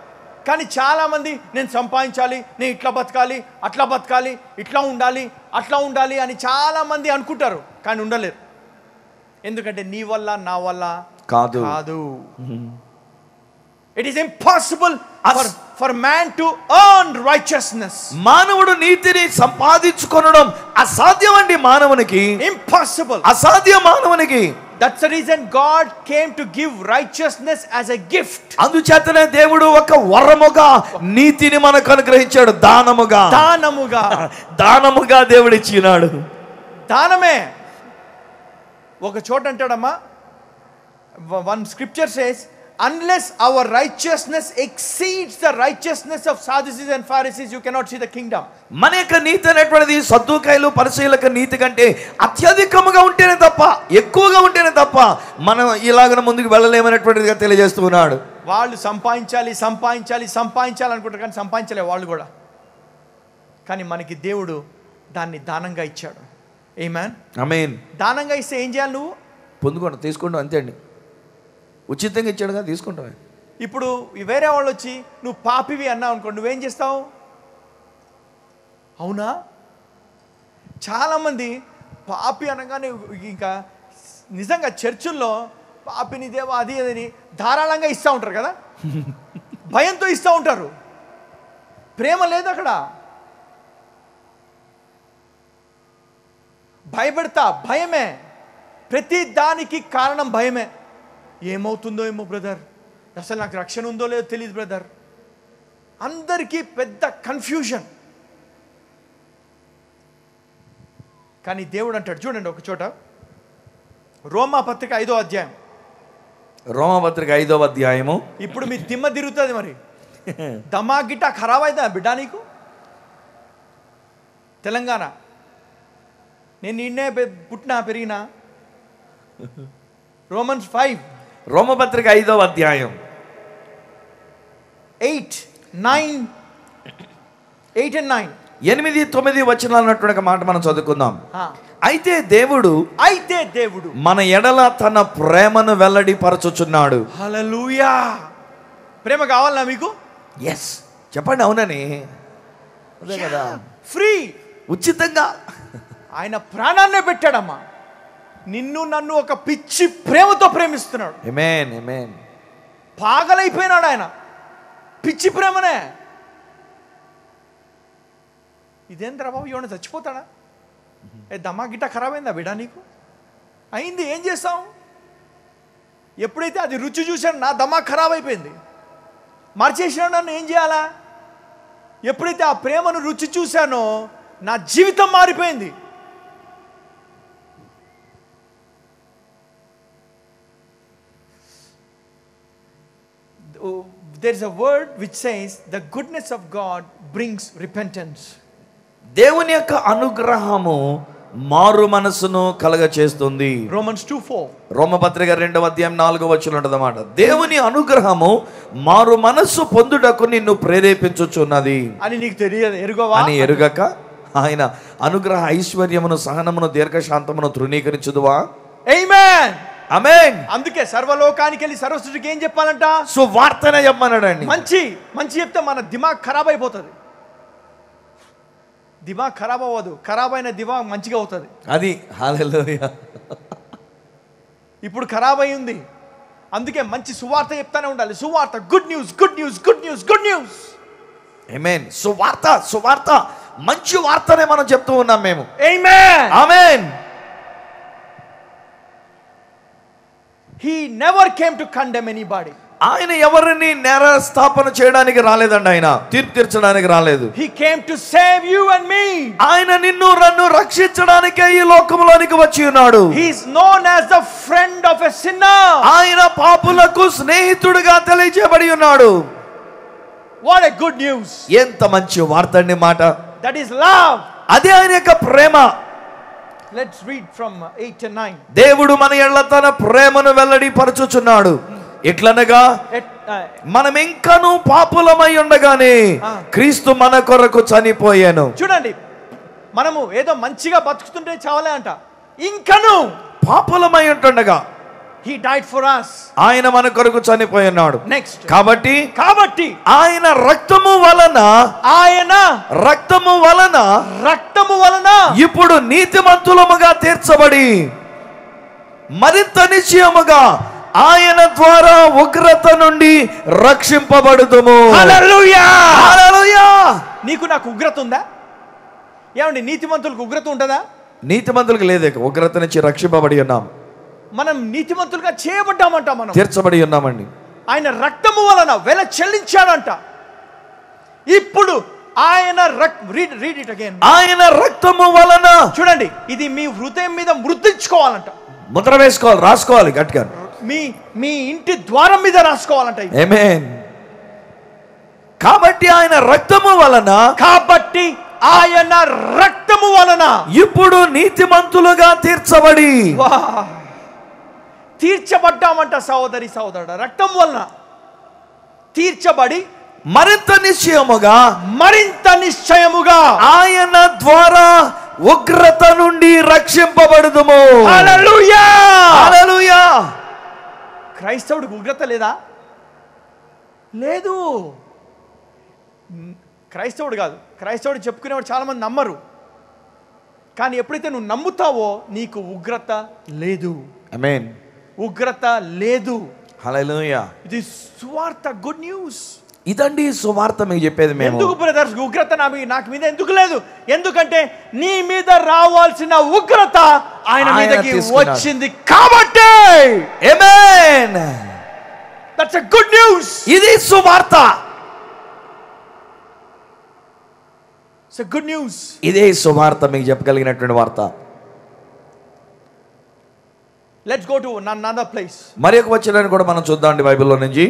కానీ చాలామంది నేను సంపాదించాలి నేను ఇట్లా బతకాలి అట్లా బతకాలి ఇట్లా ఉండాలి అట్లా ఉండాలి అని చాలామంది అనుకుంటారు కానీ ఉండలేరు ఎందుకంటే నీ వల్ల నా వల్ల కాదు. కాదు it is impossible for us- for man to earn righteousness మానవుడు నీతిని సంపాదించుకొనడం అసాధ్యం అండి మానవునికి ఇంపాసిబుల్ అసాధ్యం మానవునికి that's the reason God came to give righteousness as a gift అందుచేతనే దేవుడు ఒక వరముగా నీతిని మనకు అనుగ్రహించాడు దానముగా దానముగా దానముగా దేవుడు ఇచ్చినాడు దానమే ఒక చోట అంటాడమ్మా one scripture says unless our righteousness exceeds the righteousness of Sadducees and Pharisees you cannot see the kingdom మన యొక్క నీతి అనేటువంటిది సద్దుకాయలు పరిశీలక నీతి కంటే అత్యధికముగా ఉంటేనే తప్ప ఎక్కువగా ఉంటేనే తప్ప మనం ఇలాగ ముందుకు వెళ్ళలేమనేటువంటిదిగా తెలియజేస్తూ ఉన్నాడు వాళ్ళు సంపాదించాలి సంపాదించాలి సంపాదించాలి అనుకుంటారు కానీ సంపాదించలే వాళ్ళు కూడా కానీ మనకి దేవుడు దాన్ని దానంగా ఇచ్చాడు ఏ మ్యాన్ ఐ మీన్ దానంగా ఇస్తే ఏం చేయాలి నువ్వు పొందుకోండి తీసుకోండి అంతే అండి ఉచితంగా ఇచ్చాడుగా తీసుకుంటామే ఇప్పుడు ఈ వేరే వాళ్ళు వచ్చి నువ్వు పాపివి అన్నావు అనుకో నువ్వేం చేస్తావు అవునా చాలామంది పాపి అనగానే ఇంకా నిజంగా చర్చుల్లో పాపిని దేవా అది అదని ధారాళంగా ఇస్తూ ఉంటారు కదా భయంతో ఇస్తూ ఉంటారు ప్రేమ లేదు అక్కడ భయపెడతా భయమే ప్రతి దానికి కారణం భయమే ఏమవుతుందో ఏమో బ్రదర్ అసలు నాకు రక్షణ ఉందో లేదో తెలియదు బ్రదర్ అందరికీ పెద్ద కన్ఫ్యూజన్ కానీ దేవుడు అంటాడు చూడండి ఒక చోట రోమా పత్రిక ఐదో అధ్యాయం రోమపత్రిక ఐదవ అధ్యాయము ఇప్పుడు మీ దిమ్మ తిరుగుతుంది మరి దమా గిట్ట ఖరాబ్ అవుతుందా బిడ్డ నీకు తెలంగాణ నేను నిన్నే పె- పుట్టినా పెరిగినా రోమన్స్ ఫైవ్ రోమపత్రిక ఐదవ అధ్యాయం eight nine eight and nine ఎనిమిది తొమ్మిది వచనాలు అన్నటువంటి ఒక మాట మనం చదువుకుందాం అయితే దేవుడు అయితే దేవుడు మన ఎడల తన ప్రేమను వెల్లడిపరచుచున్నాడు హలలుయా ప్రేమ కావాలా మీకు ఎస్ చెప్పండి అవునని అదే కదా ఫ్రీ ఉచితంగా ఆయన ప్రాణాన్నే పెట్టాడమ్మా నిన్ను నన్ను ఒక పిచ్చి ప్రేమతో ప్రేమిస్తున్నాడు ఎమేన్ ఎమేన్ పాగలైపోయినాడు ఆయన పిచ్చి ప్రేమనే ఇదేంద్రా బాబు ఎవరైనా చచ్చిపోతాడా ఏ దమా గిట్ట ఖరాబ్ అయిందా బిడా నీకు అయింది ఏం చేస్తాం ఎప్పుడైతే అది రుచి చూశాను నా దమా ఖరాబ్ అయిపోయింది మార్చేసినాడు నన్ను ఏం చేయాలా ఎప్పుడైతే ఆ ప్రేమను రుచి చూశానో నా జీవితం మారిపోయింది Oh, there's a word which says the goodness of God brings repentance. దేవుని యొక్క అనుగ్రహము మారు మనసును కలగ చేస్తుంది Romans 2 4. రోమపత్రిక రెండవ అధ్యాయం నాలుగో వచ్చిన ఉంటదన్నమాట దేవుని అనుగ్రహము మారు మనస్సు పొందుటకు నిన్ను ప్రేరేపించుచున్నది అని నీకు తెలియదు ఎరుగవా అని ఎరుగక ఆయన అనుగ్రహ ఐశ్వర్యమును సహనమును దీర్ఘశాంతమును తృణీకరించుదువా Amen. అమేన్ అందుకే సర్వలోకానికి వెళ్ళి సర్వసృష్టికి ఏం చెప్పాలంట సో వార్తనే చెప్పమన్నాడండి మంచి మంచి చెప్తే మన దిమాగ్ ఖరాబ్ అయిపోతుంది దిమాగ్ ఖరాబ్ అవ్వదు ఖరాబ్ అయిన దిమాగ్ మంచిగా అవుతుంది అది హల్లెలూయా ఇప్పుడు ఖరాబ్ అయి ఉంది అందుకే మంచి సువార్త చెప్తానే ఉండాలి సువార్త good news good news good news good news amen సువార్త సువార్త మంచి వార్తనే మనం చెప్తూ ఉన్నాం మేము Amen. Amen He never came to condemn anybody. ఆయన ఎవరిని నేర స్థాపన చేయడానికి రాలేదండి ఆయన తీర్పు తీర్చడానికి రాలేదు He came to save you and me. ఆయన నిన్ను నన్ను రక్షించడానికే ఈ లోకంలోనికి వచ్చి ఉన్నాడు He is known as the friend of a sinner. ఆయన పాపులకు స్నేహితుడిగా తెలియజేయబడి ఉన్నాడు What a good news. ఎంత మంచి వార్త అండి మాట That is love. అదే ఆయన యొక్క ప్రేమ Let's read from uh, 8 and 9. దేవుడు మన ఎళ్ళ తన ప్రేమను వెల్లడి పరచుచున్నాడు ఎట్లనగా At, uh, మనం ఇంకను పాపులమై ఉండగానే ఆ. క్రీస్తు మన కొరకు చనిపోయాను చూడండి మనము ఏదో మంచిగా బతుకుతుంటే చావలే అంట ఇంకను పాపులమై ఉంటుండగా హీ డైడ్ ఫర్ us ఆయన మన కొరకు చనిపోయి ఉన్నాడు నెక్స్ట్ కాబట్టి కాబట్టి ఆయన రక్తము వలన ఆయన రక్తము వలన రక్తము వలన ఇప్పుడు నీతిమంతులముగా తీర్చబడి మరింత నిశ్చయముగా ఆయన ద్వారా ఉగ్రత నుండి రక్షింపబడుదుము హల్లెలూయా హల్లెలూయా! నీకు నాకు ఉగ్రత ఉందా ఏమండి నీతిమంతులకు ఉగ్రత ఉంటుందా నీతిమంతులకు లేదే ఉగ్రత నుంచి రక్షింపబడి ఉన్నాం మనం నీతిమంతులుగా చేయబడ్డామంట మనం తీర్చబడి ఉన్నామండి ఆయన రక్తము వలన వెల చెల్లించాడంట ఇప్పుడు ఆయన రీడ్ రీడ్ ఇట్ అగైన్ ఆయన రక్తము వలన చూడండి ఇది మీ హృదయం మీద మృతించుకోవాలంట ముద్ర వేసుకోవాలి రాసుకోవాలి గట్టిగా మీ మీ ఇంటి ద్వారం మీద రాసుకోవాలంట ఇది. ఏమేన్ కాబట్టి ఆయన రక్తము వలన కాబట్టి ఆయన రక్తము వలన ఇప్పుడు నీతిమంతులుగా తీర్చబడి వా! తీర్చబడ్డామంట సహోదరి సహోదరుడు రక్తం వలన తీర్చబడి మరింత నిశ్చయముగా మరింత నిశ్చయముగా ఆయన ద్వారా ఉగ్రత నుండి రక్షింపబడుదుము హల్లెలూయా! హల్లెలూయా! క్రైస్తవుడికి ఉగ్రత లేదా లేదు క్రైస్తవుడు కాదు క్రైస్తవుడు చెప్పుకునేవాడు చాలా మంది నమ్మరు కానీ ఎప్పుడైతే నువ్వు నమ్ముతావో నీకు ఉగ్రత లేదు ఆమేన్ ఉగ్రత లేదు హల్లెలూయా ఇది సువార్త గుడ్ న్యూస్ ఇదండి సువార్త మీకు చెప్పేది మేము ఎందుకు బ్రదర్స్ ఉగ్రత నా మీ- నాకు మీద ఎందుకు లేదు ఎందుకంటే నీ మీద రావాల్సిన ఉగ్రత ఆయన ఆయన మీదకి తీసుకున్నాడు. వచ్చింది కాబట్టి amen that's a good news ఇది సువార్త ఇట్స్ ఎ గుడ్ న్యూస్ ఇదే సువార్త మీకు చెప్పగలిగినటువంటి వార్త let's go to one place మరి ఒక వచ్చిన కూడా మనం చూద్దామండి బైబిల్లో నుంచి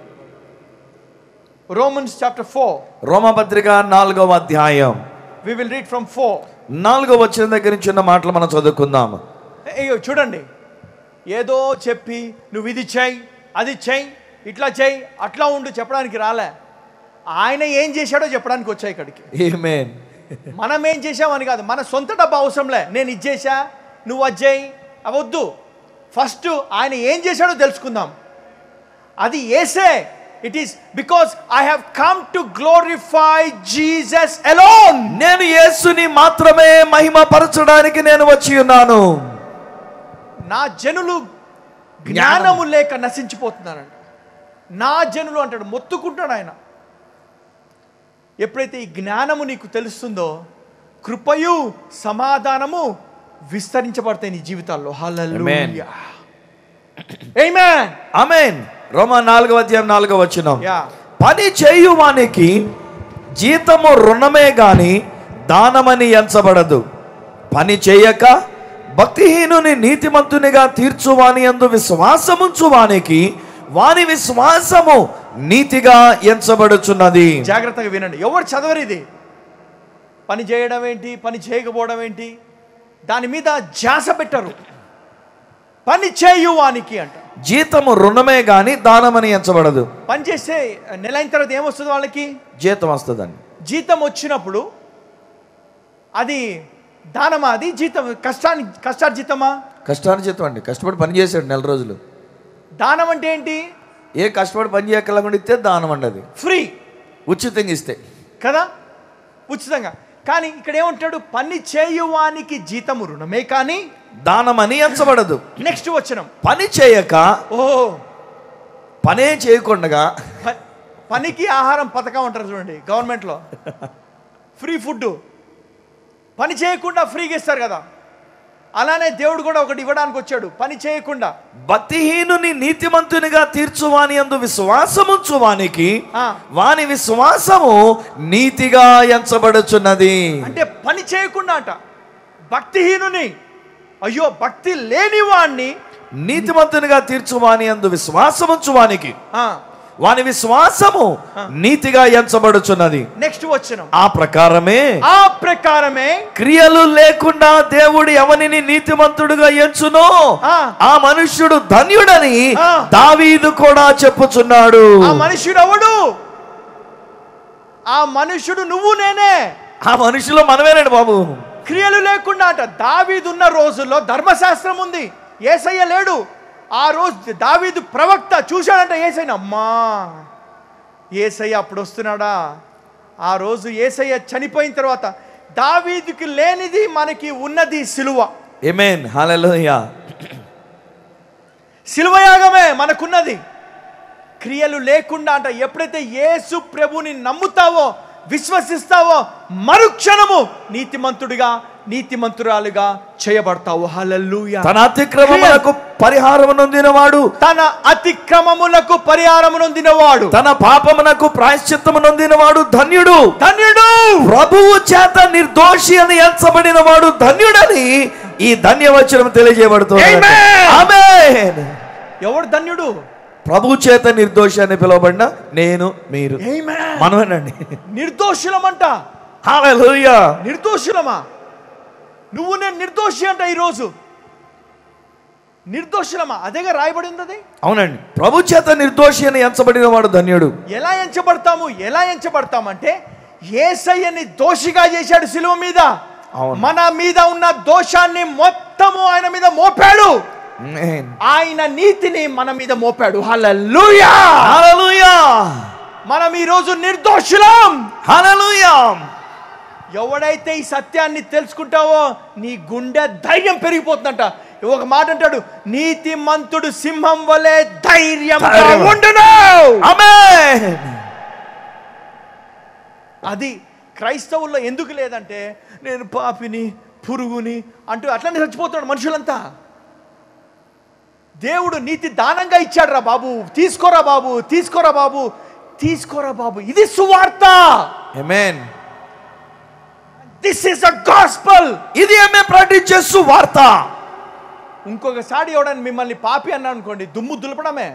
రోమన్స్ చాప్టర్ ఫోర్ రోమపత్రిక నాలుగవ అధ్యాయం we will read from four నాలుగవ వచ్చిన దగ్గర నుంచి ఉన్న మాటలు మనం చదువుకుందాం అయ్యో చూడండి ఏదో చెప్పి నువ్వు ఇది చెయ్యి అది చెయ్యి ఇట్లా చెయ్యి అట్లా ఉండు చెప్పడానికి రాలే ఆయన ఏం చేశాడో చెప్పడానికి వచ్చా ఇక్కడికి ఆమేన్ మనం ఏం చేసామని కాదు మన సొంత డబ్బు అవసరంలే నేను ఇది చేశా నువ్వు అది చేయి అవద్దు ఫస్ట్ ఆయన ఏం చేశాడో తెలుసుకుందాం అది ఏసే it is because I have come to glorify Jesus alone నేను యేసుని మాత్రమే మహిమ పరచడానికి నేను వచ్చి ఉన్నాను నా జనులు జ్ఞానము లేక నశించిపోతున్నారంట నా జనులు అంటాడు మొత్తుకుంటాడు ఆయన ఎప్పుడైతే ఈ జ్ఞానము నీకు తెలుస్తుందో కృపయు సమాధానము విస్తరించబడతాయి నీ జీవితాల్లో హల్లెలూయా ఆమేన్ ఆమేన్ రోమా నాలుగవ అధ్యాయం నాలుగవ వచ్చిన యా పని చేయువానికి జీతము రుణమే గాని దానమని ఎంచబడదు పని చేయక భక్తిహీనుని నీతిమంతునిగా తీర్చువాని అందు విశ్వాసముంచువానికి వాని విశ్వాసము నీతిగా ఎంచబడుచున్నది జాగ్రత్తగా వినండి ఎవరు చదవరు ఇది పని చేయడం ఏంటి పని చేయకపోవడం ఏంటి దాని మీద ధ్యాస పెట్టరు పని చేయువానికి అంట జీతము రుణమే గాని దానమని ఎంచబడదు పని చేస్తే నెల అయిన తర్వాత ఏమొస్తుంది వాళ్ళకి జీతం వస్తుందండి జీతం వచ్చినప్పుడు అది దానమా అది జీతం కష్టాన్ని కష్టార్జితమా కష్టాన్ని జీతం అండి కష్టపడి పని చేశాడు నెల రోజులు దానం అంటే ఏంటి ఏ కష్టపడి పని చేయకుండా ఇస్తే దానం అండి అది ఫ్రీ ఉచితంగా ఇస్తే కదా ఉచితంగా కానీ ఇక్కడ ఏమంటాడు పని చేయువానికి జీతము రుణమే కానీ దానమని ఎంచబడదు నెక్స్ట్ వచ్చినం పని చేయక ఓ పనే చేయకుండా ప- పనికి ఆహారం పథకం అంటారు చూడండి గవర్నమెంట్లో ఫ్రీ ఫుడ్ పని చేయకుండా ఫ్రీగా ఇస్తారు కదా అలానే దేవుడు కూడా ఒకటి ఇవ్వడానికి వచ్చాడు పని చేయకుండా భక్తిహీనుని నీతిమంతునిగా తీర్చువాని అందు విశ్వాసముంచువానికి ఆ. వాని విశ్వాసము నీతిగా ఎంచబడుచున్నది అంటే పని చేయకుండా అంట భక్తిహీనుని అయ్యో భక్తి లేని వాణ్ణి నీతిమంతునిగా తీర్చువాని అందు విశ్వాసముంచువానికి వాని విశ్వాసము నీతిగా ఎంచబడుచున్నది నెక్స్ట్ వచ్చిన ఆ ప్రకారమే ఆ ప్రకారమే క్రియలు లేకుండా దేవుడు ఎవనిని నీతిమంతుడుగా ఎంచునో ఆ. ఆ మనుష్యుడు ధన్యుడని ఆ. దావీదు కూడా చెప్పుచున్నాడు ఆ మనుష్యుడు ఎవడు ఆ మనుష్యుడు నువ్వు నేనే ఆ మనుషులో మనమేనండి బాబు క్రియలు లేకుండా అంట దావీదున్న రోజుల్లో ధర్మశాస్త్రం ఉంది ఏసయ్య లేడు ఆ రోజు దావీదు ప్రవక్త చూశాడంట ఏసైన అమ్మా ఏసయ్య అప్పుడు వస్తున్నాడా ఆ రోజు ఏసయ్య చనిపోయిన తర్వాత దావీదుకి లేనిది మనకి ఉన్నది సిలువ ఎమెన్ హల్లెలూయా సిలువయాగమే మనకున్నది క్రియలు లేకుండా అంట ఎప్పుడైతే యేసు ప్రభుని నమ్ముతావో విశ్వసిస్తావో మరుక్షణము నీతిమంతుడిగా నీతిమంతురాలుగా చేయబడతావు హల్లెలూయా తన అతిక్రమములకు పరిహారం నొందినవాడు తన అతిక్రమములకు పరిహారం నొందినవాడు తన పాపమునకు ప్రాయశ్చిత్తము నొందినవాడు ధన్యుడు ధన్యుడు ప్రభువు చేత నిర్దోషి అని ఎంచబడిన వాడు ధన్యుడని ఈ ధన్యవచనం తెలియజేయబడుతుంది Amen. ఆమేన్. ఎవడు ధన్యుడు ప్రభు చేత నిర్దోషి అని పిలువబడిన నేను మీరు మనమేనండి నిర్దోషులమంట హల్లెలూయా నిర్దోషులమా నువ్వు నేను నిర్దోషి అంట ఈరోజు నిర్దోషులమా అదేగా రాయబడింది అది అవునండి ప్రభు చేత నిర్దోషి అని ఎంచబడిన వాడు ధన్యుడు ఎలా ఎంచబడతాము ఎలా ఎంచబడతామంటే ఏసయ్యని దోషిగా చేశాడు సిలువ మీద అవును. మన మీద ఉన్న దోషాన్ని మొత్తము ఆయన మీద మోపాడు ఆమేన్. ఆయన నీతిని మన మీద మోపాడు హల్లెలూయా హల్లెలూయా మనం ఈ రోజు నిర్దోషులం హల్లెలూయా ఎవడైతే ఈ సత్యాన్ని తెలుసుకుంటావో నీ గుండె ధైర్యం పెరిగిపోతుందంట ఒక మాట అంటాడు నీతి మంతుడు సింహం వలె ధైర్యం ధైర్యం. ఉండును ఆమేన్ అది క్రైస్తవుల్లో ఎందుకు లేదంటే నేను పాపిని పురుగుని అంటూ అట్లనే చచ్చిపోతున్నాడు మనుషులంతా దేవుడు నీతి దానంగా ఇచ్చాడు రా బాబు తీసుకోరా బాబు తీసుకోరా బాబు తీసుకోరా బాబు ఇది సువార్త amen this is a gospel ఇది ఏమే ప్రకటించే సువార్త ఇంకొకసారి ఎవడని మిమ్మల్ని పాపి అన్నా అనుకోండి దుమ్ము దులపడమే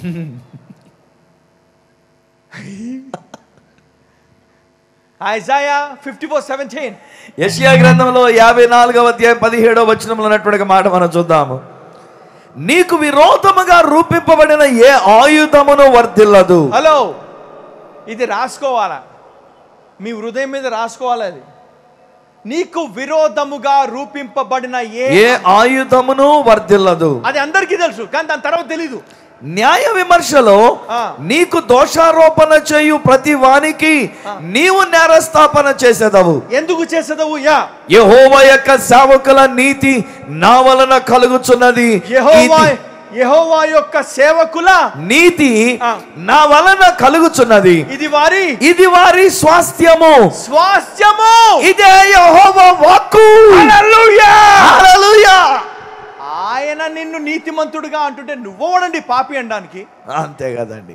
ఐజాయా ఫిఫ్టీ ఫోర్ సెవెంటీన్ యెషయా గ్రంథంలో యాభై నాలుగవ అధ్యాయం పదిహేడవ వచనంలో ఉన్నటువంటి మాట మనం చూద్దాము నీకు విరోధముగా రూపింపబడిన ఏ ఆయుధమును వర్ధిల్లదు హలో ఇది రాసుకోవాలా మీ హృదయం మీద రాసుకోవాలి అది నీకు విరోధముగా రూపింపబడిన ఏ ఏ ఆయుధమును వర్ధిల్లదు అది అందరికీ తెలుసు కానీ దాని తర్వాత తెలీదు న్యాయ విమర్శలో ఆ. నీకు దోషారోపణ చేయు ప్రతి వానికి నీవు నేరస్థాపన చేసేదవు ఎందుకు చేసేదవు యా యెహోవా యొక్క సేవకుల నీతి నా వలన కలుగుచున్నది యెహోవా ఇది- యెహోవా యొక్క సేవకుల నీతి ఆ. నా వలన కలుగుచున్నది ఇది వారి ఇది వారి స్వాస్థ్యము స్వాస్థ్యము ఇదే యెహోవా వాక్కు హల్లెలూయా! హల్లెలూయా ఆయన నిన్ను నీతిమంతుడుగా అంటుంటే నువ్వవడండి పాపి అనడానికి అంతే కదండి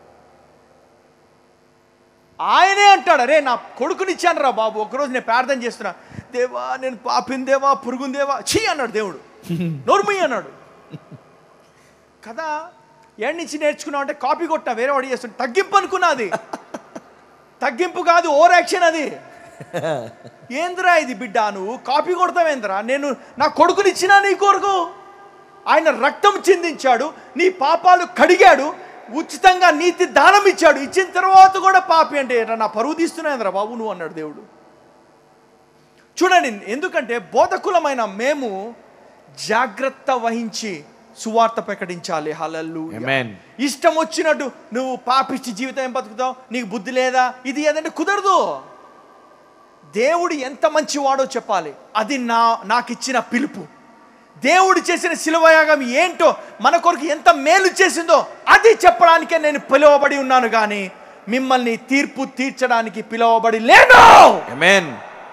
ఆయనే అంటాడు అరే నా కొడుకునిచ్చాను రా బాబు ఒకరోజు నేను ప్రార్థన చేస్తున్నా దేవా నేను పాపిన దేవా పురుగుని దేవా చీ అన్నాడు దేవుడు నోర్మి అన్నాడు కదా ఏడు నుంచి నేర్చుకున్నావు అంటే కాపీ కొట్టినా వేరే వాడు చేస్తుంటే తగ్గింపు అనుకున్నది తగ్గింపు కాదు ఓవర్ యాక్షన్ అది ఏందిరా ఇది బిడ్డ నువ్వు కాపీ కొడతావేంద్రా నేను నా కొడుకునిచ్చినా నీ కొరకు ఆయన రక్తం చిందించాడు నీ పాపాలు కడిగాడు ఉచితంగా నీతి దానం ఇచ్చాడు ఇచ్చిన తర్వాత కూడా పాపి అంటే ఏంట్రా, నా పరువు తీస్తున్నాయింద్రా బాబు నువ్వు అన్నాడు దేవుడు చూడండి ఎందుకంటే బోధకులమైన మేము జాగ్రత్త వహించి సువార్త ప్రకటించాలి హలల్లు Amen. ఇష్టం వచ్చినట్టు నువ్వు పాపిచ్చి జీవితం ఏం బతుకుతావు నీకు బుద్ధి లేదా ఇది ఏదంటే కుదరదు దేవుడు ఎంత మంచివాడో చెప్పాలి అది నా నాకు ఇచ్చిన పిలుపు దేవుడు చేసిన శిలువయాగం ఏంటో మన కొరకు ఎంత మేలు చేసిందో అది చెప్పడానికే నేను పిలువబడి ఉన్నాను కానీ మిమ్మల్ని తీర్పు తీర్చడానికి పిలువబడి లేను amen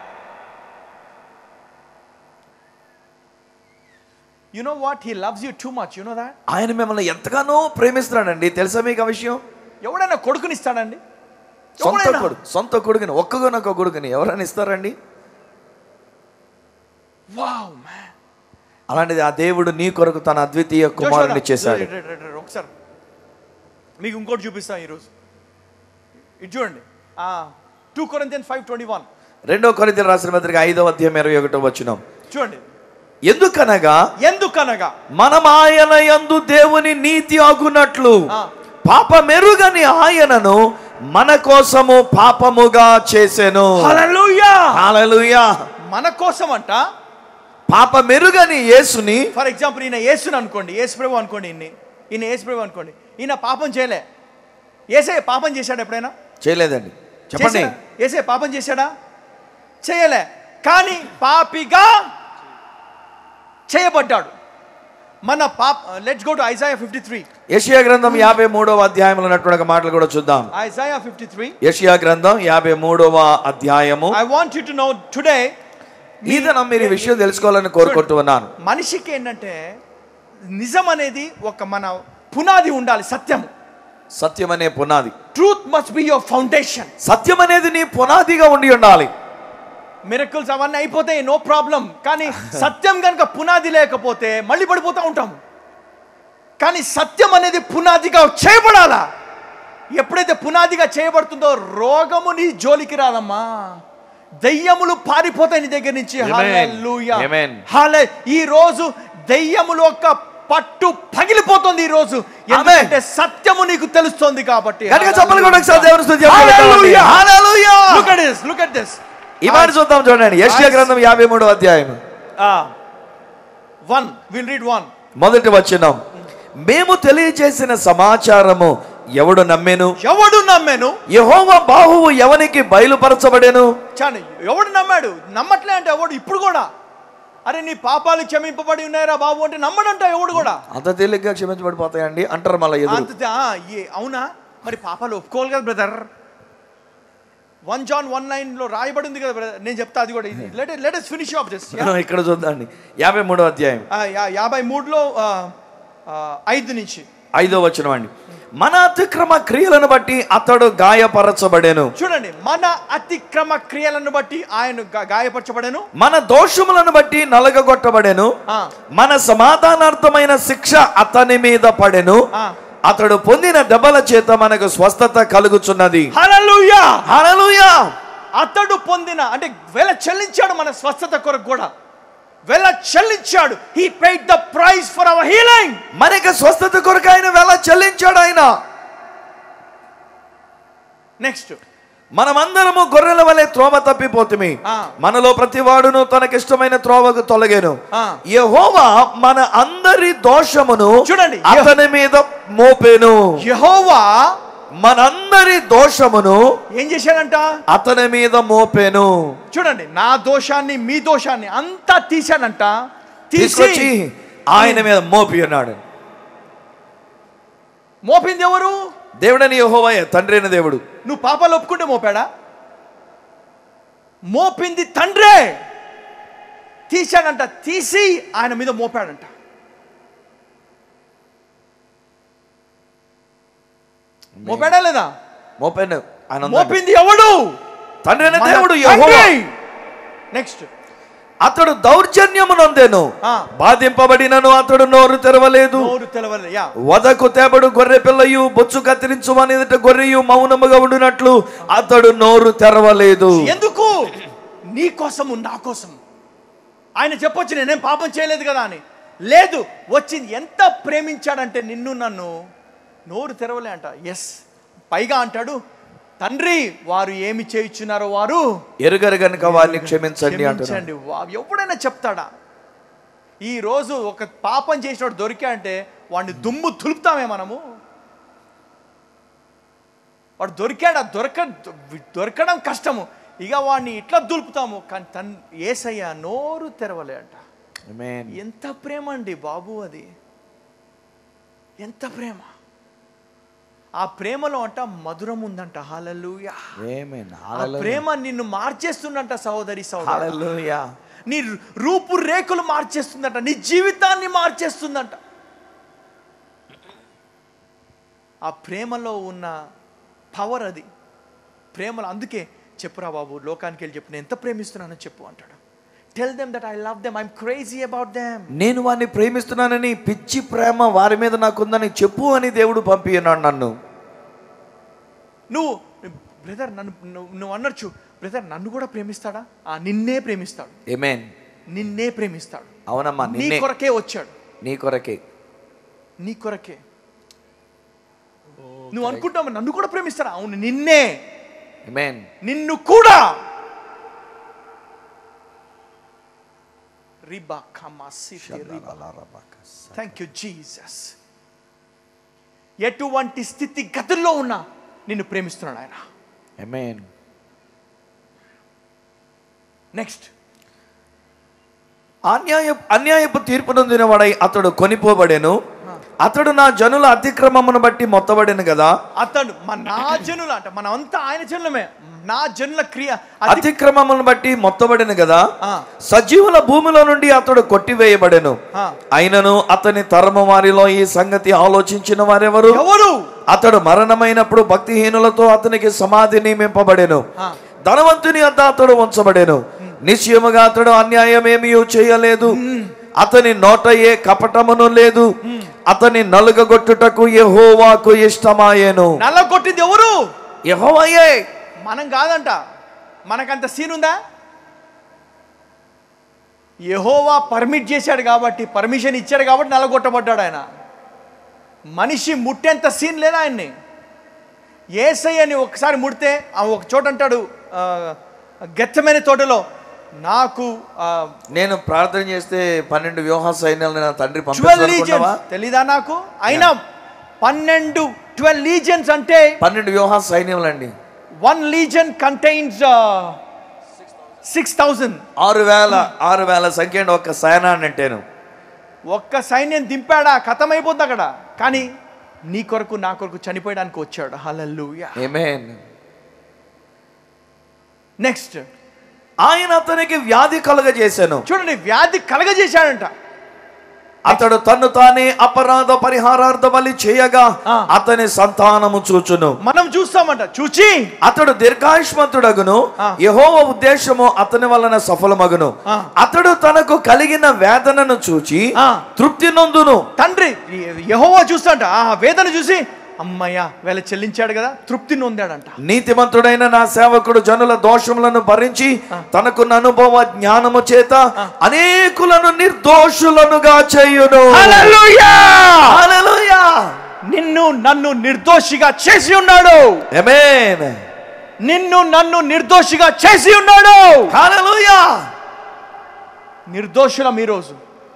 you know what he loves you too much you know that ఆయన మిమ్మల్ని ఎంతగానో ప్రేమిస్తున్నాడండి తెలుసా మీకు ఆ విషయం ఎవడైనా కొడుకునిస్తాడండి సొంత ఎవడైనా? కొడుకు సొంత కొడుకుని ఒక్కగొనొక్క కొడుకుని ఎవరైనా ఇస్తారండి Wow, man. అలాంటిది ఆ దేవుడు నీ కొరకు తన అద్వితీయ కుమారుని చేశాడు రే, రే, రే, రే, ఒకసారి మీకు ఇంకోటి చూపిస్తాను ఈరోజు ఇది చూడండి two Corinthian five twenty one రెండో కొరింథీయుల రాసిన పత్రిక ఐదవ అధ్యాయం ఇరవై ఒకటో వచ్చినాం చూడండి ఎందుకనగా ఎందుకనగా మనం ఆయన యందు దేవుని నీతి ఆగునట్లు ఆ. పాప మెరుగని ఆయనను మన కోసము పాపముగా చేసెను హల్లెలూయా హల్లెలూయా మన కోసం అంట పాప మెరుగని యేసుని ఫర్ ఎగ్జాంపుల్ ఈయన యేసుని అనుకోండి యేసు ప్రభు అనుకోండి ఈయన్ని ఈయన యేసు ప్రభు అనుకోండి ఈయన పాపం చేయలే ఏసే పాపం చేశాడు ఎప్పుడైనా చేయలేదండి చెప్పండి చేశాడా? ఏసే పాపం చేశాడా చేయలే కానీ పాపిగా చేయబడ్డాడు మన పాప let's go to Isaiah fifty three యషియా గ్రంథం యాభై మూడవ అధ్యాయంలో ఉన్నటువంటి ఒక మాటలు కూడా చూద్దాం ఐజాయా ఫిఫ్టీ త్రీ యషియా గ్రంథం యాభై మూడవ అధ్యాయము I want you to know today ఈ దినం మీరు ఈ విషయం తెలుసుకోవాలని కోరుకుంటున్నాను మనిషికి ఏంటంటే నిజం అనేది ఒక మన పునాది ఉండాలి సత్యం సత్యం అనే పునాది truth must be your foundation సత్యం అనేది నీ పునాదిగా ఉండి ఉండాలి మిరకల్స్ అవన్నీ అయిపోతాయి నో ప్రాబ్లం కానీ సత్యం కనుక పునాది లేకపోతే మళ్ళీ పడిపోతూ ఉంటాం కానీ సత్యం అనేది పునాదిగా చేయబడాలా ఎప్పుడైతే పునాదిగా చేయబడుతుందో రోగము నీ జోలికి రాదమ్మా దయ్యములు పారిపోతాయి నీ దగ్గర నుంచి Amen. హల్లెలూయా. Amen. హల్లే ఈ రోజు దయ్యములు యొక్క పట్టు పగిలిపోతుంది ఈ రోజు ఎందుకంటే సత్యము నీకు తెలుస్తుంది కాబట్టి కనుక చెప్పలు కూడా ఒకసారి దేవుని స్తుతి Hallelujah. Hallelujah look at this look at this ఈ మాట చూద్దాం చూడండి యెషయా గ్రంథం యాభై మూడో అధ్యాయం వన్ విల్ రీడ్ వన్ మొదటి వచనం మేము తెలియజేసిన సమాచారము ఎవడు నమ్మెను ఎవడు నమ్మాను యెహోవా బాహువు ఎవనికి బయలుపరచబడెను చాలు ఎవడు నమ్మాడు నమ్మట్లే అంటే ఎవడు ఇప్పుడు కూడా అరే నీ పాపాలు క్షమింపబడి ఉన్నాయరా బాబు అంటే నమ్మడంట ఎవడు కూడా అంత తేలిగ్గా క్షమించబడిపోతాయండి అంటారు మళ్ళీ ఎదురు అంత ఆ, ఏ అవునా మరి పాపాలు ఒప్పుకోవాలి కదా brother one John one nine లో రాయబడి ఉంది కదా బ్రదర్ నేను చెప్తా అది కూడా let let us finish of this ఇక్కడ చూద్దండి యాభై మూడో అధ్యాయం యాభై మూడులో ఆ, ఆ, ఐదు నుంచి ఐదో వచనం అండి మన అతిక్రమ క్రియలను బట్టి అతడు గాయపరచబడెను చూడండి మన అతిక్రమ క్రియలను బట్టి ఆయన గా- గాయపరచబడెను మన దోషములను బట్టి నలగగొట్టబడెను ఆ, మన సమాధానార్థమైన శిక్ష అతని మీద పడెను ఆ. అతడు పొందిన దెబ్బల చేత మనకు స్వస్థత కలుగుచున్నది హల్లెలూయా హల్లెలూయా అతడు పొందిన అంటే వెల చెల్లించాడు మన స్వస్థత కొరకు కూడా వెల చెల్లించాడు he paid the price for our healing మనకి స్వస్థత కొరకు ఆయన వెల చెల్లించాడు ఆయన నెక్స్ట్ మనమందరము గొర్రెల వలె త్రోవ తప్పిపోతుమి ఆ. మనలో ప్రతివాడును తనకిష్టమైన త్రోవకు తొలగేను ఆ. యెహోవా మన అందరి దోషమును చూడండి. అతని మీద మోపేను యెహోవా మనందరి దోషమును ఏం చేశాడంట అతని మీద మోపేను చూడండి నా దోషాన్ని మీ దోషాన్ని అంతా తీశాడంట తీసుకొచ్చి తీసి ఆయన మీద మోపి ఉన్నాడు మోపింది ఎవరు దేవుడని యెహోవాయే తండ్రి అయిన దేవుడు నువ్వు పాపాలు ఒప్పుకుంటే మోపాడా మోపింది తండ్రే తీశాడంట తీసి ఆయన మీద మోపాడంట మోపాడా లేదా మోపాను ఆయన ఉన్నాడు. మోపింది ఎవడు తండ్రి అయిన దేవుడు యెహోవా నెక్స్ట్ అతడు దౌర్జన్యము నొందెను ఆ. బాధింపబడినను అతడు నోరు తెరవలేదు నోరు తెలవలే యా వదకు తేబడు గొర్రె పిల్లయు బొచ్చు కత్తిరించు ఎదుట గొర్రెయు మౌనముగా ఉండునట్లు అతడు నోరు తెరవలేదు ఎందుకు నీ కోసము నా కోసం ఆయన చెప్పొచ్చు నేనేం పాపం చేయలేదు కదా అని లేదు వచ్చింది ఎంత ప్రేమించాడంటే నిన్ను నన్ను నోరు తెరవలే అంట ఎస్ పైగా అంటాడు తండ్రి వారు ఏమి చేయుచున్నారో వారు ఎరుగరు గనుక వారిని క్షమించండి అంటున్నాడు క్షమించండి వా- ఎప్పుడైనా చెప్తాడా ఈ రోజు ఒక పాపం చేసినోడు దొరికా అంటే వాడిని దుమ్ము తులుపుతామే మనము వాడు దొరికాడా దొరక దొరకడం కష్టము ఇక వాడిని ఇట్లా దులుపుతాము కానీ తన్ ఏసయ్య నోరు తెరవలే అంట Amen. ఎంత ప్రేమ అండి బాబు అది ఎంత ప్రేమ ఆ ప్రేమలో అంట మధురం ఉందంట హాలూయా Amen. ఆ Hallelujah. ప్రేమ నిన్ను మార్చేస్తుందంట సహోదరి సహోదరు Hallelujah. నీ రూపు రేకులు మార్చేస్తుందంట నీ జీవితాన్ని మార్చేస్తుందంట ఆ ప్రేమలో ఉన్న పవర్ అది ప్రేమలో అందుకే చెప్పురా బాబు లోకానికి వెళ్ళి చెప్పు నేను ఎంత ప్రేమిస్తున్నానో చెప్పు అంటాడు tell them that I love them I'm crazy about them నేను వారిని ప్రేమిస్తున్నానని పిచ్చి ప్రేమ వారి మీద నాకుందని చెప్పు అని దేవుడు పంపినాడు నన్ను నువ్వు బ్రదర్ నన్ను నువ్వు నువ్వు అనొచ్చు బ్రదర్ నన్ను కూడా ప్రేమిస్తాడా ఆ నిన్నే ప్రేమిస్తాడు ఏమేన్ నిన్నే ప్రేమిస్తాడు అవునమ్మా నీ నిన్నే కొరకే వచ్చాడు నీ కొరకే నీ కొరకే నువ్వు అనుకుంటావు నన్ను కూడా ప్రేమిస్తాడా అవును నిన్నే ఏమేన్ నిన్ను కూడా రిబా కమా సిటి రిబా థ్యాంక్ యూ జీసస్ ఎటువంటి స్థితి గతుల్లో ఉన్నా నిన్ను ప్రేమిస్తున్నాడు ఆయన Amen. నెక్స్ట్ అన్యాయ అన్యాయపు తీర్పు నొందినవాడై అతడు కొనిపోబడెను అతడు నా జనుల అతిక్రమమును బట్టి మొత్తబడెను కదా అతడు మన నా జనులు అంట మనం అంతా ఆయన జనులమే నా జనుల క్రియ అతి- అతిక్రమమును బట్టి మొత్తబడెను కదా ఆ, సజీవుల భూమిలో నుండి అతడు కొట్టివేయబడెను ఆ. అయినను అతని తరము వారిలో ఈ సంగతి ఆలోచించిన వారెవరు ఎవరు అతడు మరణమైనప్పుడు భక్తిహీనులతో అతనికి సమాధి నియమింపబడెను ఆ. ధనవంతుని వద్ద అతడు ఉంచబడెను నిశ్చయముగా అతడు అన్యాయమేమీ చేయలేదు అతని నోట ఏ కపటమును లేదు అతని నలుగగొట్టుటకు యెహోవాకు ఇష్టమాయెను నల్ల కొట్టింది ఎవరు యెహోవాయే మనం కాదంట మనకంత సీన్ ఉందా యెహోవా పర్మిట్ చేశాడు కాబట్టి పర్మిషన్ ఇచ్చాడు కాబట్టి నల్లగొట్టబడ్డాడు ఆయన మనిషి ముట్టేంత సీన్ లేదా ఆయన్ని ఏసయ్యని ఒకసారి ముడితే ఆ ఒక చోట అంటాడు ఆ, గెచ్చమైన తోటలో నాకు నేను ప్రార్థన చేస్తే పన్నెండు వ్యూహ సైన్యాలను నా తండ్రి ట్వెల్వ్ పంపించాలనుకున్నావా లీజన్స్ తెలీదా నాకు అయినా పన్నెండు ట్వెల్వ్ లీజన్స్ అంటే పన్నెండు వ్యూహ సైన్యములండి one legion contains six thousand ఆరు వేల ఆరు వేల సంఖ్య అండి ఒక్క సైనాన్ని అంటేను ఒక్క సైన్యం దింపాడా కథమైపోద్ది అక్కడ కానీ నీ కొరకు నా కొరకు చనిపోయడానికి వచ్చాడు హలల్లుయా ఏమేన్ నెక్స్ట్ ఆయన అతనికి వ్యాధి కలుగజేశాను చూడండి వ్యాధి కలగజేశాడంట అతడు తన్ను తానే అపరాధ పరిహారార్థ బలి చేయగా ఆ. అతని సంతానము చూచును మనం చూస్తామంట చూచి అతడు దీర్ఘాయుష్మంతుడగును ఆ. యహోవ ఉద్దేశము అతని వలన సఫలమగును ఆ. అతడు తనకు కలిగిన వేదనను చూచి ఆ. తృప్తి నొందును తండ్రి యహోవా చూస్తాంట ఆ వేదన చూసి అమ్మయ్య వేళ చెల్లించాడు కదా తృప్తి నొందాడంట నీతిమంతుడైన నా సేవకుడు జనుల దోషములను భరించి తనకున్న అనుభవ జ్ఞానము చేత అనేకులను నిర్దోషులనుగా చేయును హల్లెలూయా! హల్లెలూయా! నిన్ను నన్ను నిర్దోషిగా చేసి ఉన్నాడు ఆమేన్ నిన్ను నన్ను నిర్దోషిగా చేసి ఉన్నాడు హల్లెలూయా! నిర్దోషులం ఈరోజు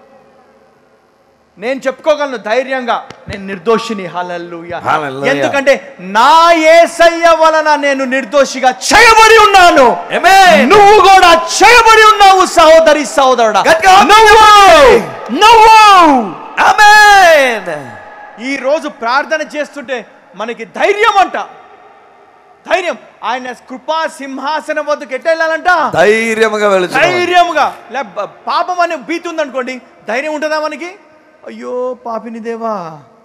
నేను చెప్పుకోగలను ధైర్యంగా నేను నిర్దోషిని హల్లెలూయా హల్లెలూయా. ఎందుకంటే నా ఏసయ్య వలన నేను నిర్దోషిగా చేయబడి ఉన్నాను ఆమేన్ నువ్వు కూడా చేయబడి ఉన్నావు సహోదరి సహోదరుడా గట్టిగా నువ్వు నువ్వు ఆమేన్ ఈ రోజు ప్రార్థన చేస్తుంటే మనకి ధైర్యం అంట ధైర్యం ఆయన కృపా సింహాసనం వద్దకు ఎట్ట వెళ్ళాలంట ధైర్యముగా వెళుచు ధైర్యముగా లే బ- పాపం అనే భీతి ఉందనుకోండి ధైర్యం ఉంటుందా మనకి అయ్యో పాపిని దేవా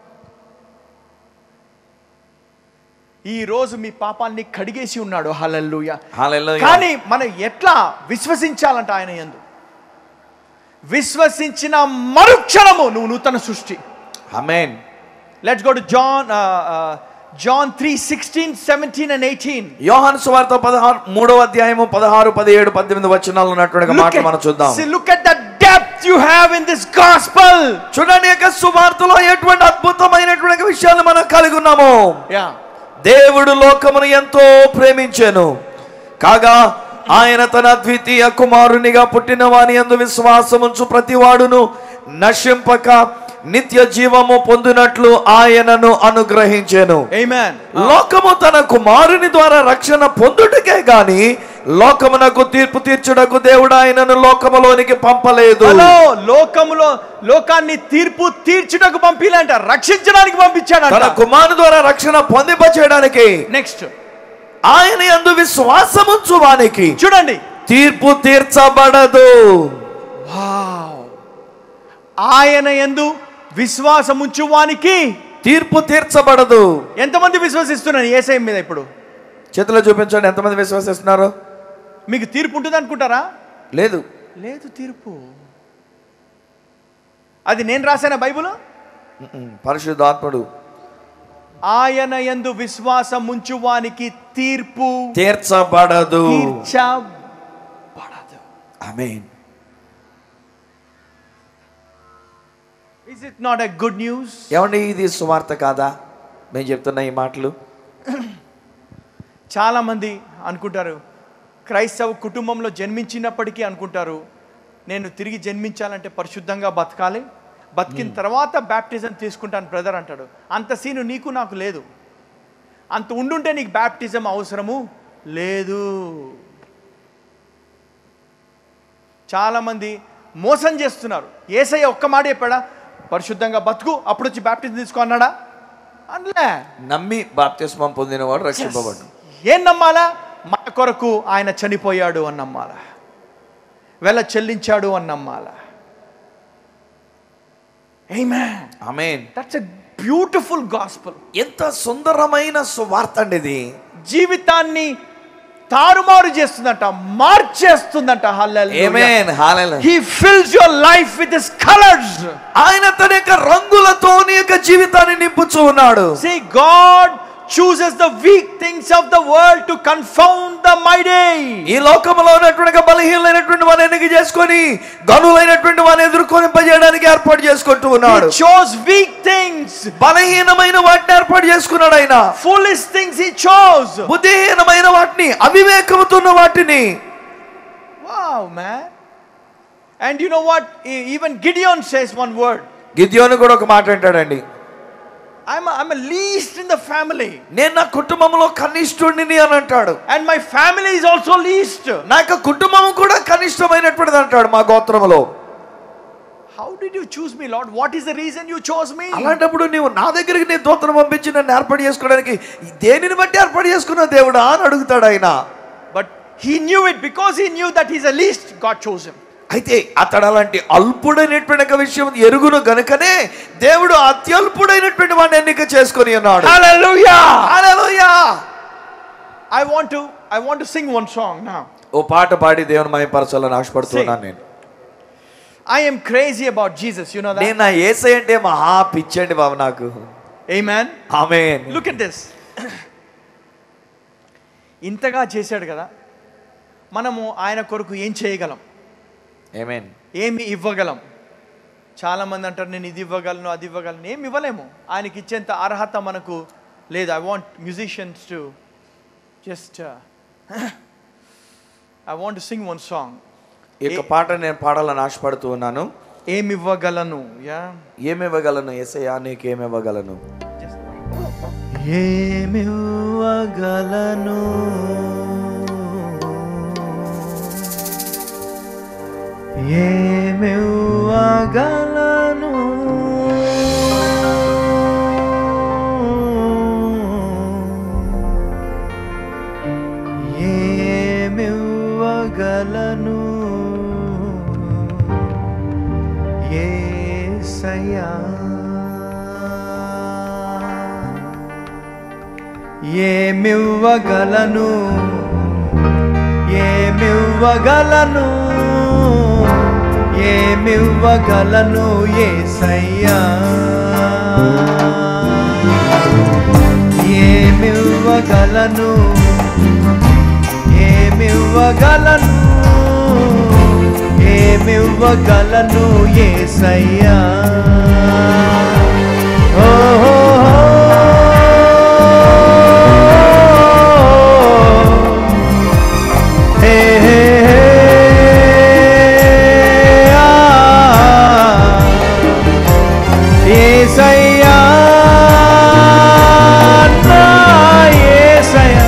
ఈ రోజు మీ పాపాన్ని కడిగేసి ఉన్నాడు హల్లెలూయా హల్లెలూయా. కానీ మనం ఎట్లా విశ్వసించాలంట ఆయన యందు విశ్వసించిన మరుక్షణము నువ్వు నూతన సృష్టి amen let's go to John John three sixteen seventeen and eighteen యోహాను సువార్త పదహారు మూడవ అధ్యాయము పదహారు పదిహేడు పద్దెనిమిది వచనాలు ఉన్నటువంటి మాట మనం చూద్దాం look at the depth you have in this gospel చూడండి యొక్క సువార్తలో ఎటువంటి అద్భుతమైనటువంటి విషయాలు మనం కలిగి ఉన్నాము యా దేవుడు లోకమును ఎంతో ప్రేమించాను కాగా ఆయన తన ద్వితీయ కుమారునిగా పుట్టిన వాని యందు విశ్వాసముంచు ప్రతివాడును నశింపక నిత్య జీవము పొందినట్లు ఆయనను అనుగ్రహించాను ఆమేన్ లోకము తన కుమారుని ద్వారా రక్షణ పొందుటకే గాని లోకమునకు తీర్పు తీర్చుటకు దేవుడు ఆయనను లోకములోనికి పంపలేదు హలో లోకములో లోకాన్ని తీర్పు తీర్చుటకు పంపిలంట రక్షించడానికి తన పంపించాడంట కుమారుని ద్వారా రక్షణ పొందింపచేయడానికి నెక్స్ట్ ఆయన యందు విశ్వాసముంచు వానికి చూడండి తీర్పు తీర్చబడదు వావ్ ఆయన ఎందు విశ్వాసముంచు వానికి తీర్పు తీర్చబడదు ఎంతమంది విశ్వసిస్తున్నారు ఏసఐ మీద ఇప్పుడు చేతిలో చూపించండి ఎంతమంది విశ్వసిస్తున్నారు మీకు తీర్పు ఉంటుంది అనుకుంటారా లేదు లేదు తీర్పు అది నేను రాశాన బైబుల్ ఉమ్మ్. పరిశుద్ధాత్ముడు ఆయన ఎందు విశ్వాసం ఉంచువానికి తీర్పు తీర్చబడదు తీర్చబడదు amen is it not a good news ఏమండి ఇది సువార్త కాదా మేము చెప్తున్న ఈ మాటలు చాలా మంది అనుకుంటారు క్రైస్తవ కుటుంబంలో జన్మించినప్పటికీ అనుకుంటారు నేను తిరిగి జన్మించాలంటే పరిశుద్ధంగా బతకాలి బతికిన తర్వాత బ్యాప్టిజం తీసుకుంటాను బ్రదర్ అంటాడు అంత సీను నీకు నాకు లేదు అంత ఉండుంటే నీకు బ్యాప్టిజం అవసరము లేదు చాలామంది మోసం చేస్తున్నారు ఏసయ్య ఒక్క మాట చెప్పాడా పరిశుద్ధంగా బతుకు అప్పుడు వచ్చి బ్యాప్టిజం తీసుకో అన్నాడా అనలే నమ్మి బాప్తిస్మం పొందినవాడు రక్షింపబడు ఏం నమ్మాలా మన కొరకు ఆయన చనిపోయాడు అని నమ్మాలా వెల చెల్లించాడు అని నమ్మాలా amen that's a beautiful gospel ఎంత సుందరమైన సువార్త అండి ఇది జీవితాన్ని తారుమారు చేస్తుందంట మార్చేస్తుందంట hallelujah amen hallelujah he fills your life with his colours ఆయన తన యొక్క రంగులతో నీ యొక్క జీవితాన్ని నింపుచూ ఉన్నాడు See, God chooses the weak things of the world to confound the mighty. ఈ లోకంలో ఉన్నటువంటి బలహీనమైనటువంటి వారిని ఎన్నిక చేసుకొని గనులైనటువంటి వారిని ఎదుర్కొనింపజేయడానికి ఏర్పాటు చేసుకుంటూ ఉన్నాడు He chose weak things, బలహీనమైన వాటిని ఏర్పాటు చేసుకున్నాడు ఆయన foolish things he chose. బుద్ధిహీనమైన వాటిని అవివేకముతున్న వాటిని Wow, man. And you know what? E- Even Gideon says one word గిద్యోని కూడా ఒక మాట అంటాడండి I'm a, I'm a least in the family, నేను నా కుటుంబంలో కనిష్ఠుడిని అని అంటాడు and my family is also least. నా యొక్క కుటుంబం కూడా కనిష్టమైనటువంటిది అంటాడు మా గోత్రములో How did you choose me, Lord? What is the reason you chose me? అలాంటప్పుడు నీవు నా దగ్గరికి నీ దూతను పంపించి నన్ను ఏర్పాటు చేసుకోవడానికి దేనిని బట్టి ఏర్పాటు చేసుకున్నావు దేవుడా అని అడుగుతాడు ఆయన But he knew it because he knew that he's a least, God chose him. అయితే అతడు అలాంటి అల్పుడైనటువంటి ఒక విషయం ఎరుగును గనుకనే దేవుడు అత్యల్పుడైనటువంటి వాడిని ఎన్నిక చేసుకొని ఉన్నాడు Hallelujah! Hallelujah! I want to I want to sing one song now. ఓ పాట పాడి దేవుని మయపరచాలని ఆశపడుతున్నాను నేను I am crazy about Jesus, you know that? నేను నా ఏసై అంటే మహా పిచ్చండి బాబు నాకు Amen. ఆమె Look at this. ఇంతగా చేశాడు కదా మనము ఆయన కొరకు ఏం చేయగలం ఏమేన్ ఏమి ఇవ్వగలం చాలామంది అంటారు నేను ఇది ఇవ్వగలను అది ఇవ్వగలను ఏమి ఇవ్వలేము ఆయనకి ఇచ్చేంత అర్హత మనకు లేదు I want musicians to just I want sing one song ఈ యొక్క పాట నేను పాడాలని ఆశపడుతూ ఉన్నాను ఏమి ఇవ్వగలను యా ఏమివ్వగలను ఏసయ్యా నీకు ఏమివ్వగలను ఏమివ్వగలను ఏమివ్వగలను ఏమివ్వగలను ఏసయ్యా ఏమివ్వగలను ఏమివ్వగలను ఏమివ్వగలను ఏసయ్యా ఏమివ్వగలను ఏమివ్వగలను ఏమివ్వగలను ఏసయ్యా ఏసయ్యా నా ఏసయ్యా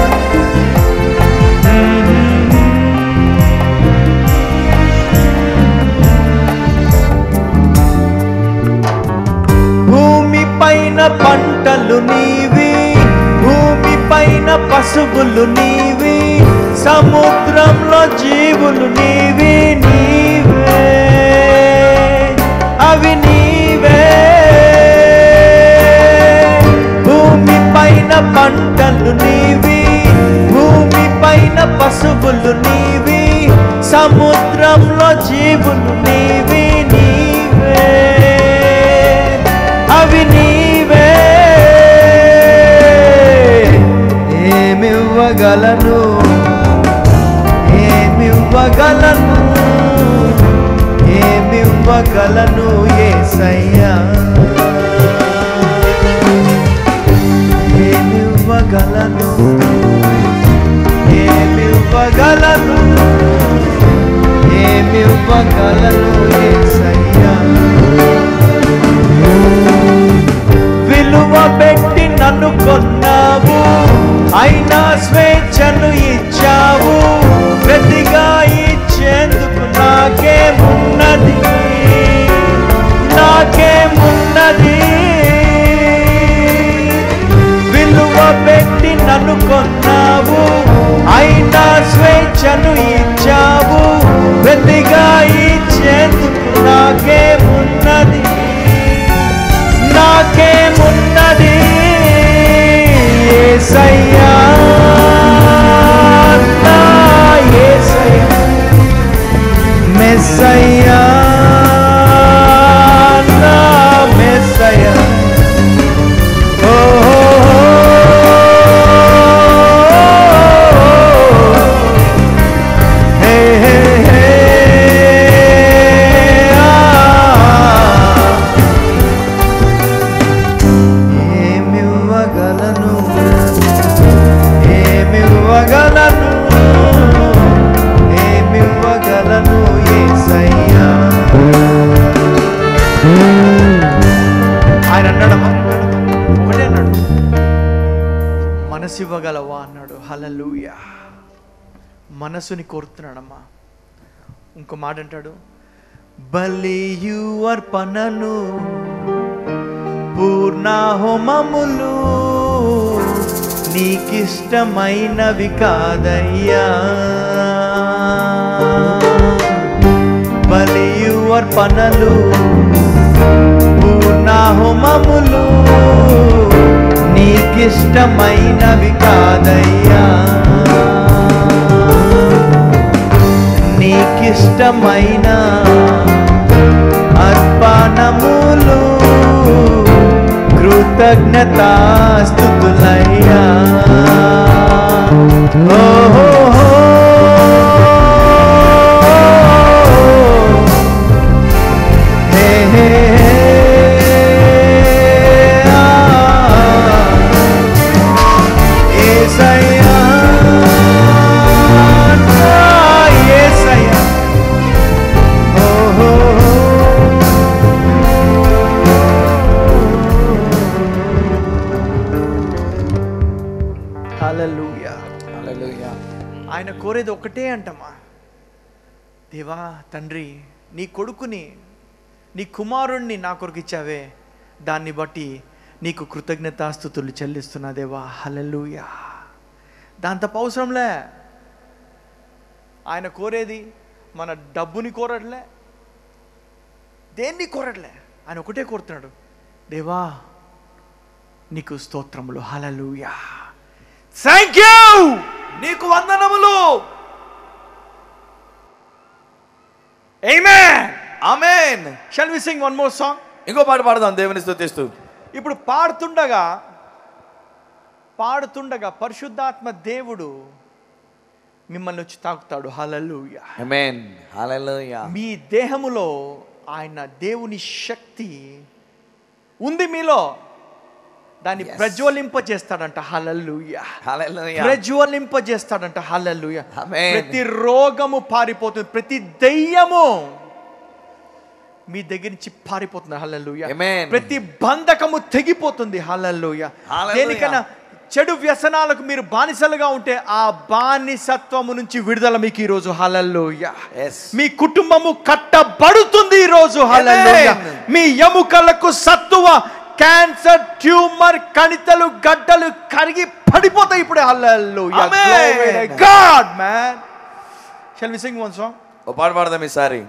భూమి పైన పంటలు నీవి భూమి పైన పశువులు నీవి సముద్రంలో జీవులు నీవి నీవే అవి నీవే భూమి పైన పంటలు నీవి భూమి పైన పశువులు నీవి సముద్రంలో జీవులు నీవి నీవే అవి నీవే ఏమివ్వగలను ఏమివ్వగలను ఏమివ్వగలను ఏసయ్యా ఏమివ్వగలను ఏమివ్వగలను ఏమి ఏమివ్వగలను యేసయ్యా విలువ పెట్టి నన్ను కొన్నావు అయినా స్వేచ్ఛను ఇచ్చావు ప్రతిగా ఇచ్చేందుకు నాకేమున్నది నాకేమున్నది విలువ పెట్టి నన్ను కొన్నావు అయినా స్వేచ్ఛను ఇచ్చావు ప్రతిగా ఇచ్చేందుకు నాకేమున్నది నాకేమున్నది యేసయ్యా నా యేసయ్యా మెస్సయ్యా నా మెస్సయ్యా ఓ హే హే హే ఆ ఏమివ్వగలను ఏమివ్వగలను ఏమివ్వగలను యేసయ్యా ఆయన అన్నాడమ్మా ఒకటే అన్నాడు మనసు ఇవ్వగలవా అన్నాడు హలలుయా మనసుని కోరుతున్నాడమ్మా ఇంకో మాట అంటాడు బలియు అర్పణలు పూర్ణ హోమములు నీకిష్టమైనవి కాదయ్యా బలియు అర్పణలు పూర్ణ హోమములు నీకిష్టమైనవి కాదయ్యా నీకిష్టమైన అర్పణములు కృతజ్ఞతాస్తుతులయ్యా ఓహో హే హే ఏసయ్యా ఏసయ్యా ఓహో హల్లెలూయా హల్లెలూయా ఆయన కోరేది ఒకటే అంటమ్మా దేవా తండ్రి నీ కొడుకుని నీ కుమారుణ్ణి నా కొరకు ఇచ్చావే దాన్ని బట్టి నీకు కృతజ్ఞతాస్థుతులు చెల్లిస్తున్నా దేవా హల్లెలూయా దాంతో అవసరంలే ఆయన కోరేది మన డబ్బుని కోరట్లే దేన్ని కోరట్లే ఆయన ఒకటే కోరుతున్నాడు దేవా నీకు స్తోత్రములు హల్లెలూయా థ్యాంక్ యూ నీకు వందనములు Amen. Amen Shall we sing one more song? ఇంకో పాట పాడదాం దేవుని స్తుతిస్తూ ఇప్పుడు పాడుతుండగా పాడుతుండగా పరిశుద్ధాత్మ దేవుడు మిమ్మల్ని వచ్చి తాకుతాడు హల్లెలూయా ఆమేన్ హల్లెలూయా మీ దేహములో ఆయన దేవుని శక్తి ఉంది మీలో దాన్ని Yes. ప్రజ్వలింప చేస్తాడంట హల్లెలూయా హల్లెలూయా ప్రజ్వలింప చేస్తాడంట హల్లెలూయా Amen. ప్రతి రోగము పారిపోతుంది ప్రతి దెయ్యము మీ దగ్గర నుంచి పారిపోతుంది హల్లెలూయా Amen. ప్రతి బంధకము తెగిపోతుంది హల్లెలూయా Hallelujah. దేనికైనా చెడు వ్యసనాలకు మీరు బానిసలుగా ఉంటే ఆ బానిసత్వము నుంచి విడుదల మీకు ఈ రోజు హల్లెలూయా Yes. మీ కుటుంబము కట్టబడుతుంది ఈ రోజు హల్లెలూయా Amen. మీ ఎముకలకు సత్తువ క్యాన్సర్ ట్యూమర్ కణితలు గడ్డలు కరిగి పడిపోతాయి ఇప్పుడు hallelujah Amen. God man shall we sing one song ఓ పాట పాడదాం ఈసారి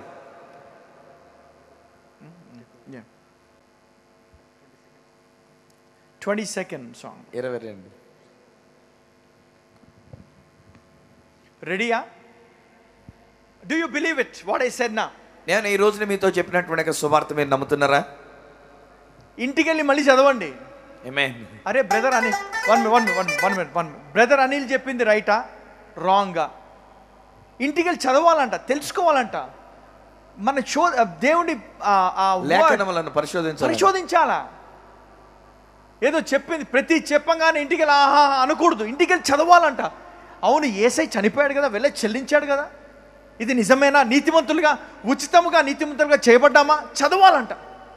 ట్వంటీ సెకండ్ సాంగ్ ఇరవై రెండు రెడీయా do you believe it what I said నా నేను ఈ రోజున మీతో చెప్పినటువంటి ఒక సువార్త మీరు నమ్ముతున్నారా ఇంటికి వెళ్ళి మళ్ళీ చదవండి ఆమేన్ అరే brother Anil one one one one minute one brother Anil చెప్పింది రైటా రాంగా ఇంటికి వెళ్ళి చదవాలంట తెలుసుకోవాలంట మన చో దేవుని ఆ, ఆ word లేఖనములను పరిశోధించాలి పరిశోధించాలా ఏదో చెప్పింది ప్రతి చెప్పంగానే ఇంటికి వెళ్ళి ఆహా అనకూడదు ఇంటికి వెళ్ళి చదవాలంట అవును ఏసై చనిపోయాడు కదా వెళ్ళి చెల్లించాడు కదా ఇది నిజమేనా నీతిమంతులుగా ఉచితముగా నీతిమంతులుగా చేయబడ్డామా చదవాలంట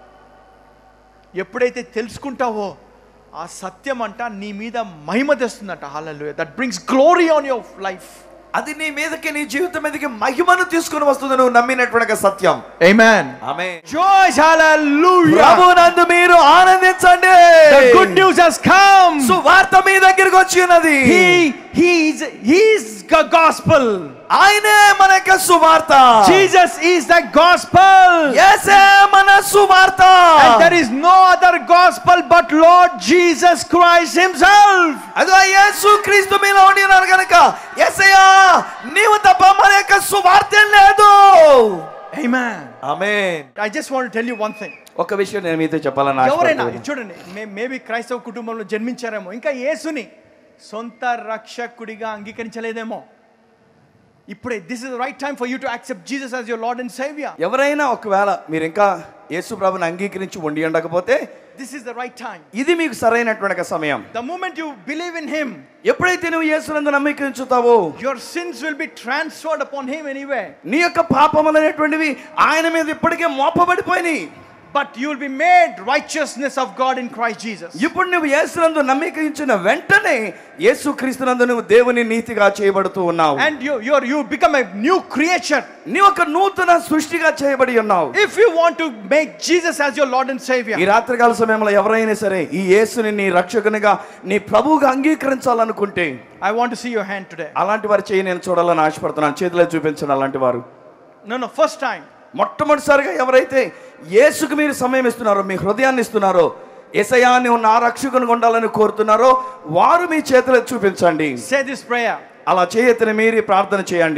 ఎప్పుడైతే తెలుసుకుంటావో ఆ సత్యం అంట నీ మీద మహిమ తెస్తుందంట హాలలు that brings glory on your life అది నీ మీదకి నీ జీవితం మీదకి మహిమను తీసుకుని వస్తుంది నువ్వు నమ్మినటువంటి ఒక సత్యం Amen. ఆమె Joy, hallelujah. ప్రభునందు మీరు ఆనందించండి The good news has come. సువార్త మీ దగ్గరికి వచ్చి ఉన్నది He, he's, he's the gospel. ఆయనే మన యొక్క సువార్త Jesus is the gospel. యేసే మన సువార్త And there is no other gospel but Lord Jesus Christ Himself. అదో యేసు క్రీస్తు మీలో ఉండి ఉన్నారు కనుక యేసయ్యా నీవు తప్ప మన యొక్క సువార్త లేదు Amen. Amen I just want to tell you one thing. ఒక విషయం నేను మీతో చెప్పాలని ఎవరైనా ఆశపడుతున్నాను. చూడండి మేబీ క్రైస్తవ కుటుంబంలో జన్మించారేమో ఇంకా యేసుని సొంత రక్షకుడిగా అంగీకరించలేదేమో ఇప్పుడే this is right time for you to accept Jesus as your lord and saviour ఎవరైనా ఒకవేళ మీరు ఇంకా యేసు ప్రభుని అంగీకరించి ఉండి ఉండకపోతే this is the right time ఇది మీకు సరైనటువంటి ఒక సమయం the moment you believe in him ఎప్పుడైతే నువ్వు యేసునందు నమ్మకించుతావో your sins will be transferred upon him anyway నీ యొక్క పాపములు అనేటువంటివి ఆయన మీద ఇప్పటికే మోపబడిపోయినాయి but you will be made righteousness of God in Christ Jesus ఇప్పుడు నువ్వు యేసునందు నమ్మకించిన వెంటనే యేసు క్రీస్తునందు నువ్వు దేవుని నీతిగా చేయబడుతూ ఉన్నావు and you you you become a new creature నీ ఒక నూతన సృష్టిగా చేయబడి ఉన్నావు if you want to make Jesus as your lord and saviour ఈ రాత్రికాల సమయంలో ఎవరైనా సరే ఈ యేసుని నీ రక్షకునిగా నీ ప్రభువుగా అంగీకరించాలనుకుంటే I want to see your hand today అలాంటి వారి చేయి నేను చూడాలని ఆశపడుతున్నాను చేతిలో చూపించండి అలాంటి వారు నో నో ఫస్ట్ టైం మొట్టమొదటిసారిగా ఎవరైతే యేసుకు మీరు సమయం ఇస్తున్నారో మీ హృదయాన్ని ఇస్తున్నారో ఏసయా నువ్వు నా రక్షకుని ఉండాలని కోరుతున్నారో వారు మీ చేతిలో చూపించండి సే దిస్ ప్రేయర్ అలా చేయెత్తిన మీరు ఈ ప్రార్థన చేయండి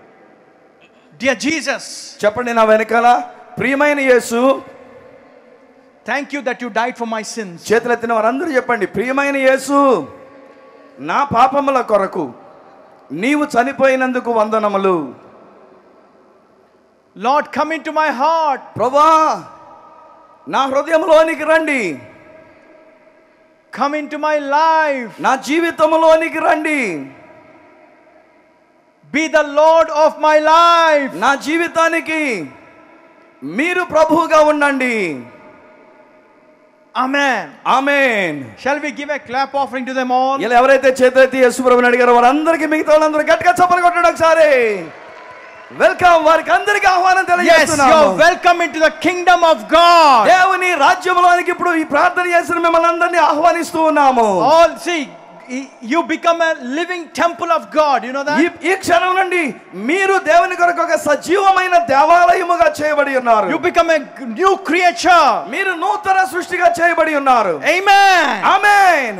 డియర్ జీసస్ చెప్పండి నా వెనకాల ప్రియమైన యేసు thank you that you died for my sins చేతులెత్తిన వారందరూ చెప్పండి ప్రియమైన యేసు నా పాపముల కొరకు నీవు చనిపోయినందుకు వందనములు lord come in to my heart ప్రభా నా హృదయంలోనికి రండి come in to my life నా జీవితంలోనికి రండి be the lord of my life నా జీవితానికి మీరు ప్రభువుగా ఉండండి amen amen shall we give a clap offering to them all ఇలా ఎవరైతే చేతులెత్తి యేసుప్రభుని అడిగారో వారందరికీ మిగతా వాళ్ళందరూ గట్టిగా చప్పలు కొట్టండి ఒకసారి వెల్కమ్ వారికి అందరికీ ఆహ్వానం yes you తెలియజేస్తున్నాము are welcome into the kingdom of god దేవుని రాజ్యంలోనికి ఇప్పుడు ఈ ప్రార్థన చేసిన మిమ్మల్ని అందరినీ ఆహ్వానిస్తూ ఉన్నాము all see y- you become a living temple of god you know ఈ that ఈ క్షణం నుండి మీరు దేవుని కొరకు ఒక సజీవమైన దేవాలయముగా చేయబడి ఉన్నారు you become a g- new creature మీరు నూతన సృష్టిగా చేయబడి ఉన్నారు amen ఆమేన్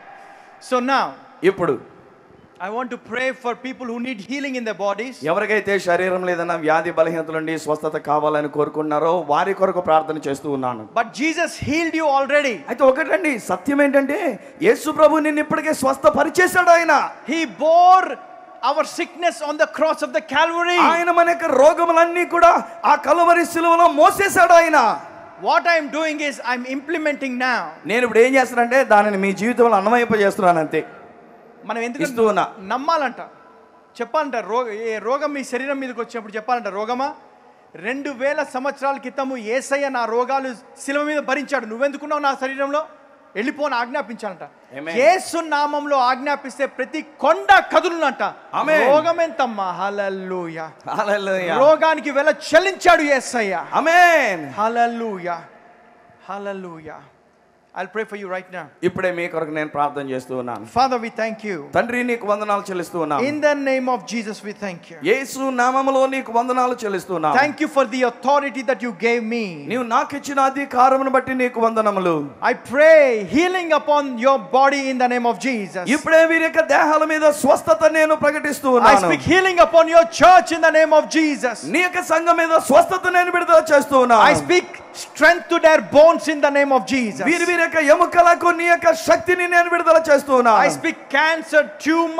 so now ఇప్పుడు i want to pray for people who need healing in their bodies ఎవరికైతే శరీరం లేదన్నా వ్యాధి బలహీనతల నుండి స్వస్థత కావాలని కోరుకున్నారో వారి కొరకు ప్రార్థన చేస్తూ ఉన్నాను but jesus healed you already అయితే ఒకటండి సత్యం ఏంటంటే యేసు ప్రభు నిన్ను ఇప్పటికే స్వస్థపరిచేశాడు ఆయన he bore our sickness on the cross of the calvary ఆయన మన యొక్క రోగములన్నీ కూడా ఆ కలువరి సిలువలో మోసేశాడు ఆయన what i am doing is i'm implementing now నేను ఇప్పుడు ఏం చేస్తానంటే దానిని మీ జీవితంలో అన్వయింపజేస్తున్నాను అంతే మనం ఇస్తూ ఎందుకు ఉన్నా. నమ్మాలంట చెప్పాలంట రోగ ఏ రోగం మీ శరీరం మీదకి వచ్చినప్పుడు చెప్పాలంట రోగమా రెండు వేల సంవత్సరాల క్రితము ఏసయ్య నా రోగాలు శిలువ మీద భరించాడు నువ్వెందుకున్నావు నా శరీరంలో వెళ్ళిపోని ఆజ్ఞాపించాలంట Amen. యేసు నామంలో ఆజ్ఞాపిస్తే ప్రతి కొండ కదులునంట Amen. రోగం ఎంతమ్మా హల్లెలూయా హల్లెలూయా. రోగానికి వెల చెల్లించాడు యేసయ్య ఆమేన్ హల్లెలూయా హల్లెలూయా I pray for you right now ఇప్పుడే మీ కొరకు నేను ప్రార్థన చేస్తూ ఉన్నాను ఫాదర్ వి థ్యాంక్ యూ తండ్రి నీకు వందనాలు చెల్లిస్తూ ఉన్నాను in the name of Jesus we thank you Yesu నామములో నీకు వందనాలు చెల్లిస్తూ ఉన్నాను Thank you for the authority that you gave me. నీవు నాకు ఇచ్చిన అధికారమును బట్టి నీకు వందనములు I pray healing upon your body in the name of Jesus. ఇప్పుడే వీరి యొక్క దేహాల మీద స్వస్థత నేను ప్రకటిస్తూ I ఉన్నాను speak healing upon your church in the name of Jesus. నీ యొక్క సంఘం మీద స్వస్థత నేను విడుదల చేస్తూ I ఉన్నాను speak strength to their bones in the name of Jesus. వీరి వీరి యొక్క ఎముకలకు నీ యొక్క శక్తిని నేను విడుదల చేస్తూ I ఉన్నాను speak cancer, tumors,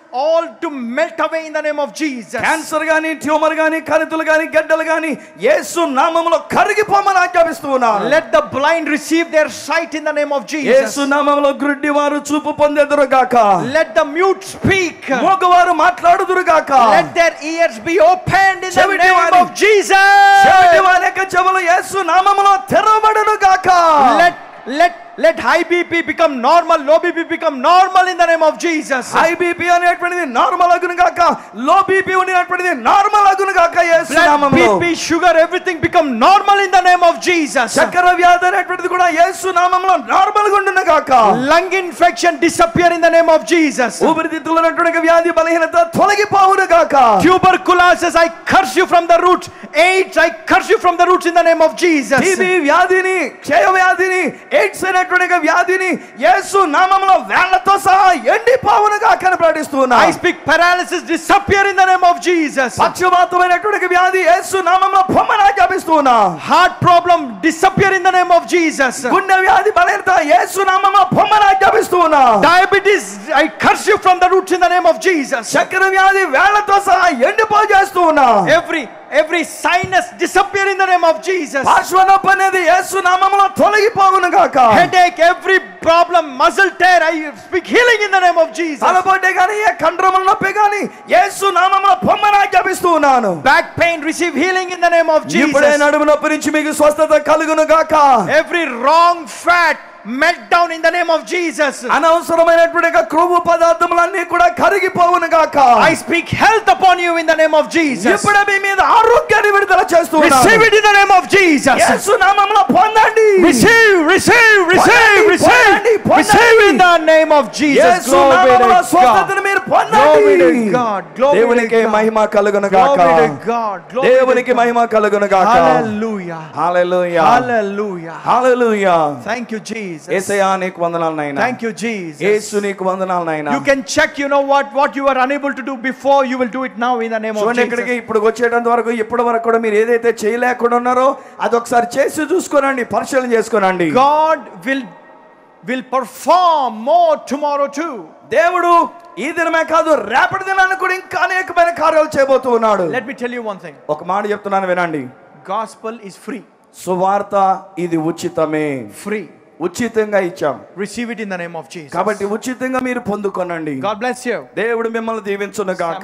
all to melt away in the name of Jesus. Cancer గాని ట్యూమర్ గాని కణితులు గాని గడ్డలు గాని యేసు నామములో కరిగిపోమని ఆజ్ఞాపిస్తూ ఉన్నాను Let the blind receive their sight in the name of Jesus. యేసు నామములో గుడ్డి వారు చూపు పొందెదరు గాక Let the mute speak. మూగవారు మాట్లాడుదురు గాక Let their ears be opened in the చెవిటి name వారి- of Jesus. చెవిటి వారి యొక్క చెవులు యేసు నామములో తెరవబడును గాక Let let let high BP become normal, low BP become normal in the name of Jesus. High BP అనేటువంటిది నార్మల్ అగును గాక లో బీపీ ఉండినటువంటిది నార్మల్ అగును గాక యేసు Let నామములో BP, sugar, everything become normal in the name of Jesus. చక్కెర వ్యాధి అనేటువంటిది కూడా యేసు నామములో నార్మల్ గా ఉండును గాక Lung infection disappear in the name of Jesus. ఊపిరితిత్తులు ఉన్నటువంటి వ్యాధి బలహీనత తొలగిపోవును గాక Tuberculosis, I curse you from the roots. AIDS, I curse you from the roots in the name of Jesus. TB వ్యాధిని క్షయ వ్యాధిని ఎయిడ్స్ అనేటువంటి వ్యాధిని యేసు నామములో వేళ్లతో సహా ఎండిపోవును గాక అని ప్రకటిస్తున్నా I speak paralysis disappear in the name of Jesus. పక్షవాతమైనటువంటి వ్యాధి యేసు నామములో పొమ్మని ఆజ్ఞాపిస్తున్నా Heart problem disappear in the name of Jesus. గుండె వ్యాధి బలహీనత యేసు నామములో పొమ్మని ఆజ్ఞాపిస్తున్నా Diabetes, I curse you from the roots in the name of Jesus. చక్కెర వ్యాధి వేళ్లతో సహా ఎండిపో చేస్తున్నా Every every sinus disappear in the name of Jesus. పార్శ్వనొప్పి అనేది యేసు నామములో తొలగిపోవును గాక Headache, every problem, muscle tear, I speak healing in the name of Jesus. తలపోటే గాని ఏ కండ్రముల నొప్పి గాని యేసు నామములో పొమ్మని ఆజ్ఞాపిస్తూ ఉన్నాను Back pain, receive healing in the name of ఇప్పుడే Jesus. నడుము నొప్పి నుంచి మీకు స్వస్థత కలుగును గాక Every wrong fat, melt down in the name of Jesus. అనవసరమైనటువంటి యొక్క క్రొవ్వు పదార్థములన్నీ కూడా కరిగిపోవును గాక I speak health upon you in the name of Jesus. ఇప్పుడే మీ మీద ఆరోగ్యాన్ని విడుదల చేస్తూ Receive ఉన్నాను. it in the name of Jesus. యేసు నామములో పొందండి Receive, receive, receive, పొందండి, receive, పొందండి. receive in the name of Jesus. Yesu Glory నామములో to స్వస్థతను God. మీరు Glory to పొందండి God. Glory to దేవునికి God. మహిమ కలుగును గాక Glory to God. Glory to దేవునికి God. మహిమ కలుగును గాక Hallelujah. Hallelujah Hallelujah. Hallelujah Thank you, Jesus. యేసయ్యా నీకు వందనాలు నాయనా Thank you, Jesus. యేసు నీకు వందనాలు నాయనా You can check, you know what, what you were unable to do before, you will do it now in the name of చూడండి ఇక్కడికి Jesus. ఇప్పుడు వచ్చేటంత వరకు ఇప్పటి వరకు కూడా మీరు ఏదైతే చేయలేకుండా ఉన్నారో అది ఒకసారి చేసి చూసుకోనండి పరిశీలన చేసుకోనండి God will will perform more tomorrow too. దేవుడు ఈ దినమే కాదు రేపటి దినాన్ని కూడా ఇంకా అనేకమైన కార్యాలు చేయబోతూ ఉన్నాడు Let me tell you one thing. ఒక మాట చెప్తున్నాను వినండి Gospel is free. సువార్త ఇది ఉచితమే Free. ఉచితంగా ఇచ్చాం Receive it in the name of Jesus. కాబట్టి ఉచితంగా మీరు పొందుకోనండి God bless you. దేవుడు మిమ్మల్ని దీవించును గాక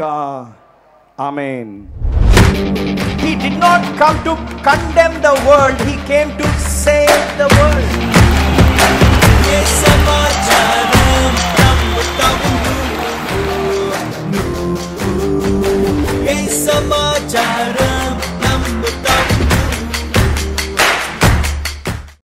ఆమేన్ He did not come to condemn the world, he came to save the world.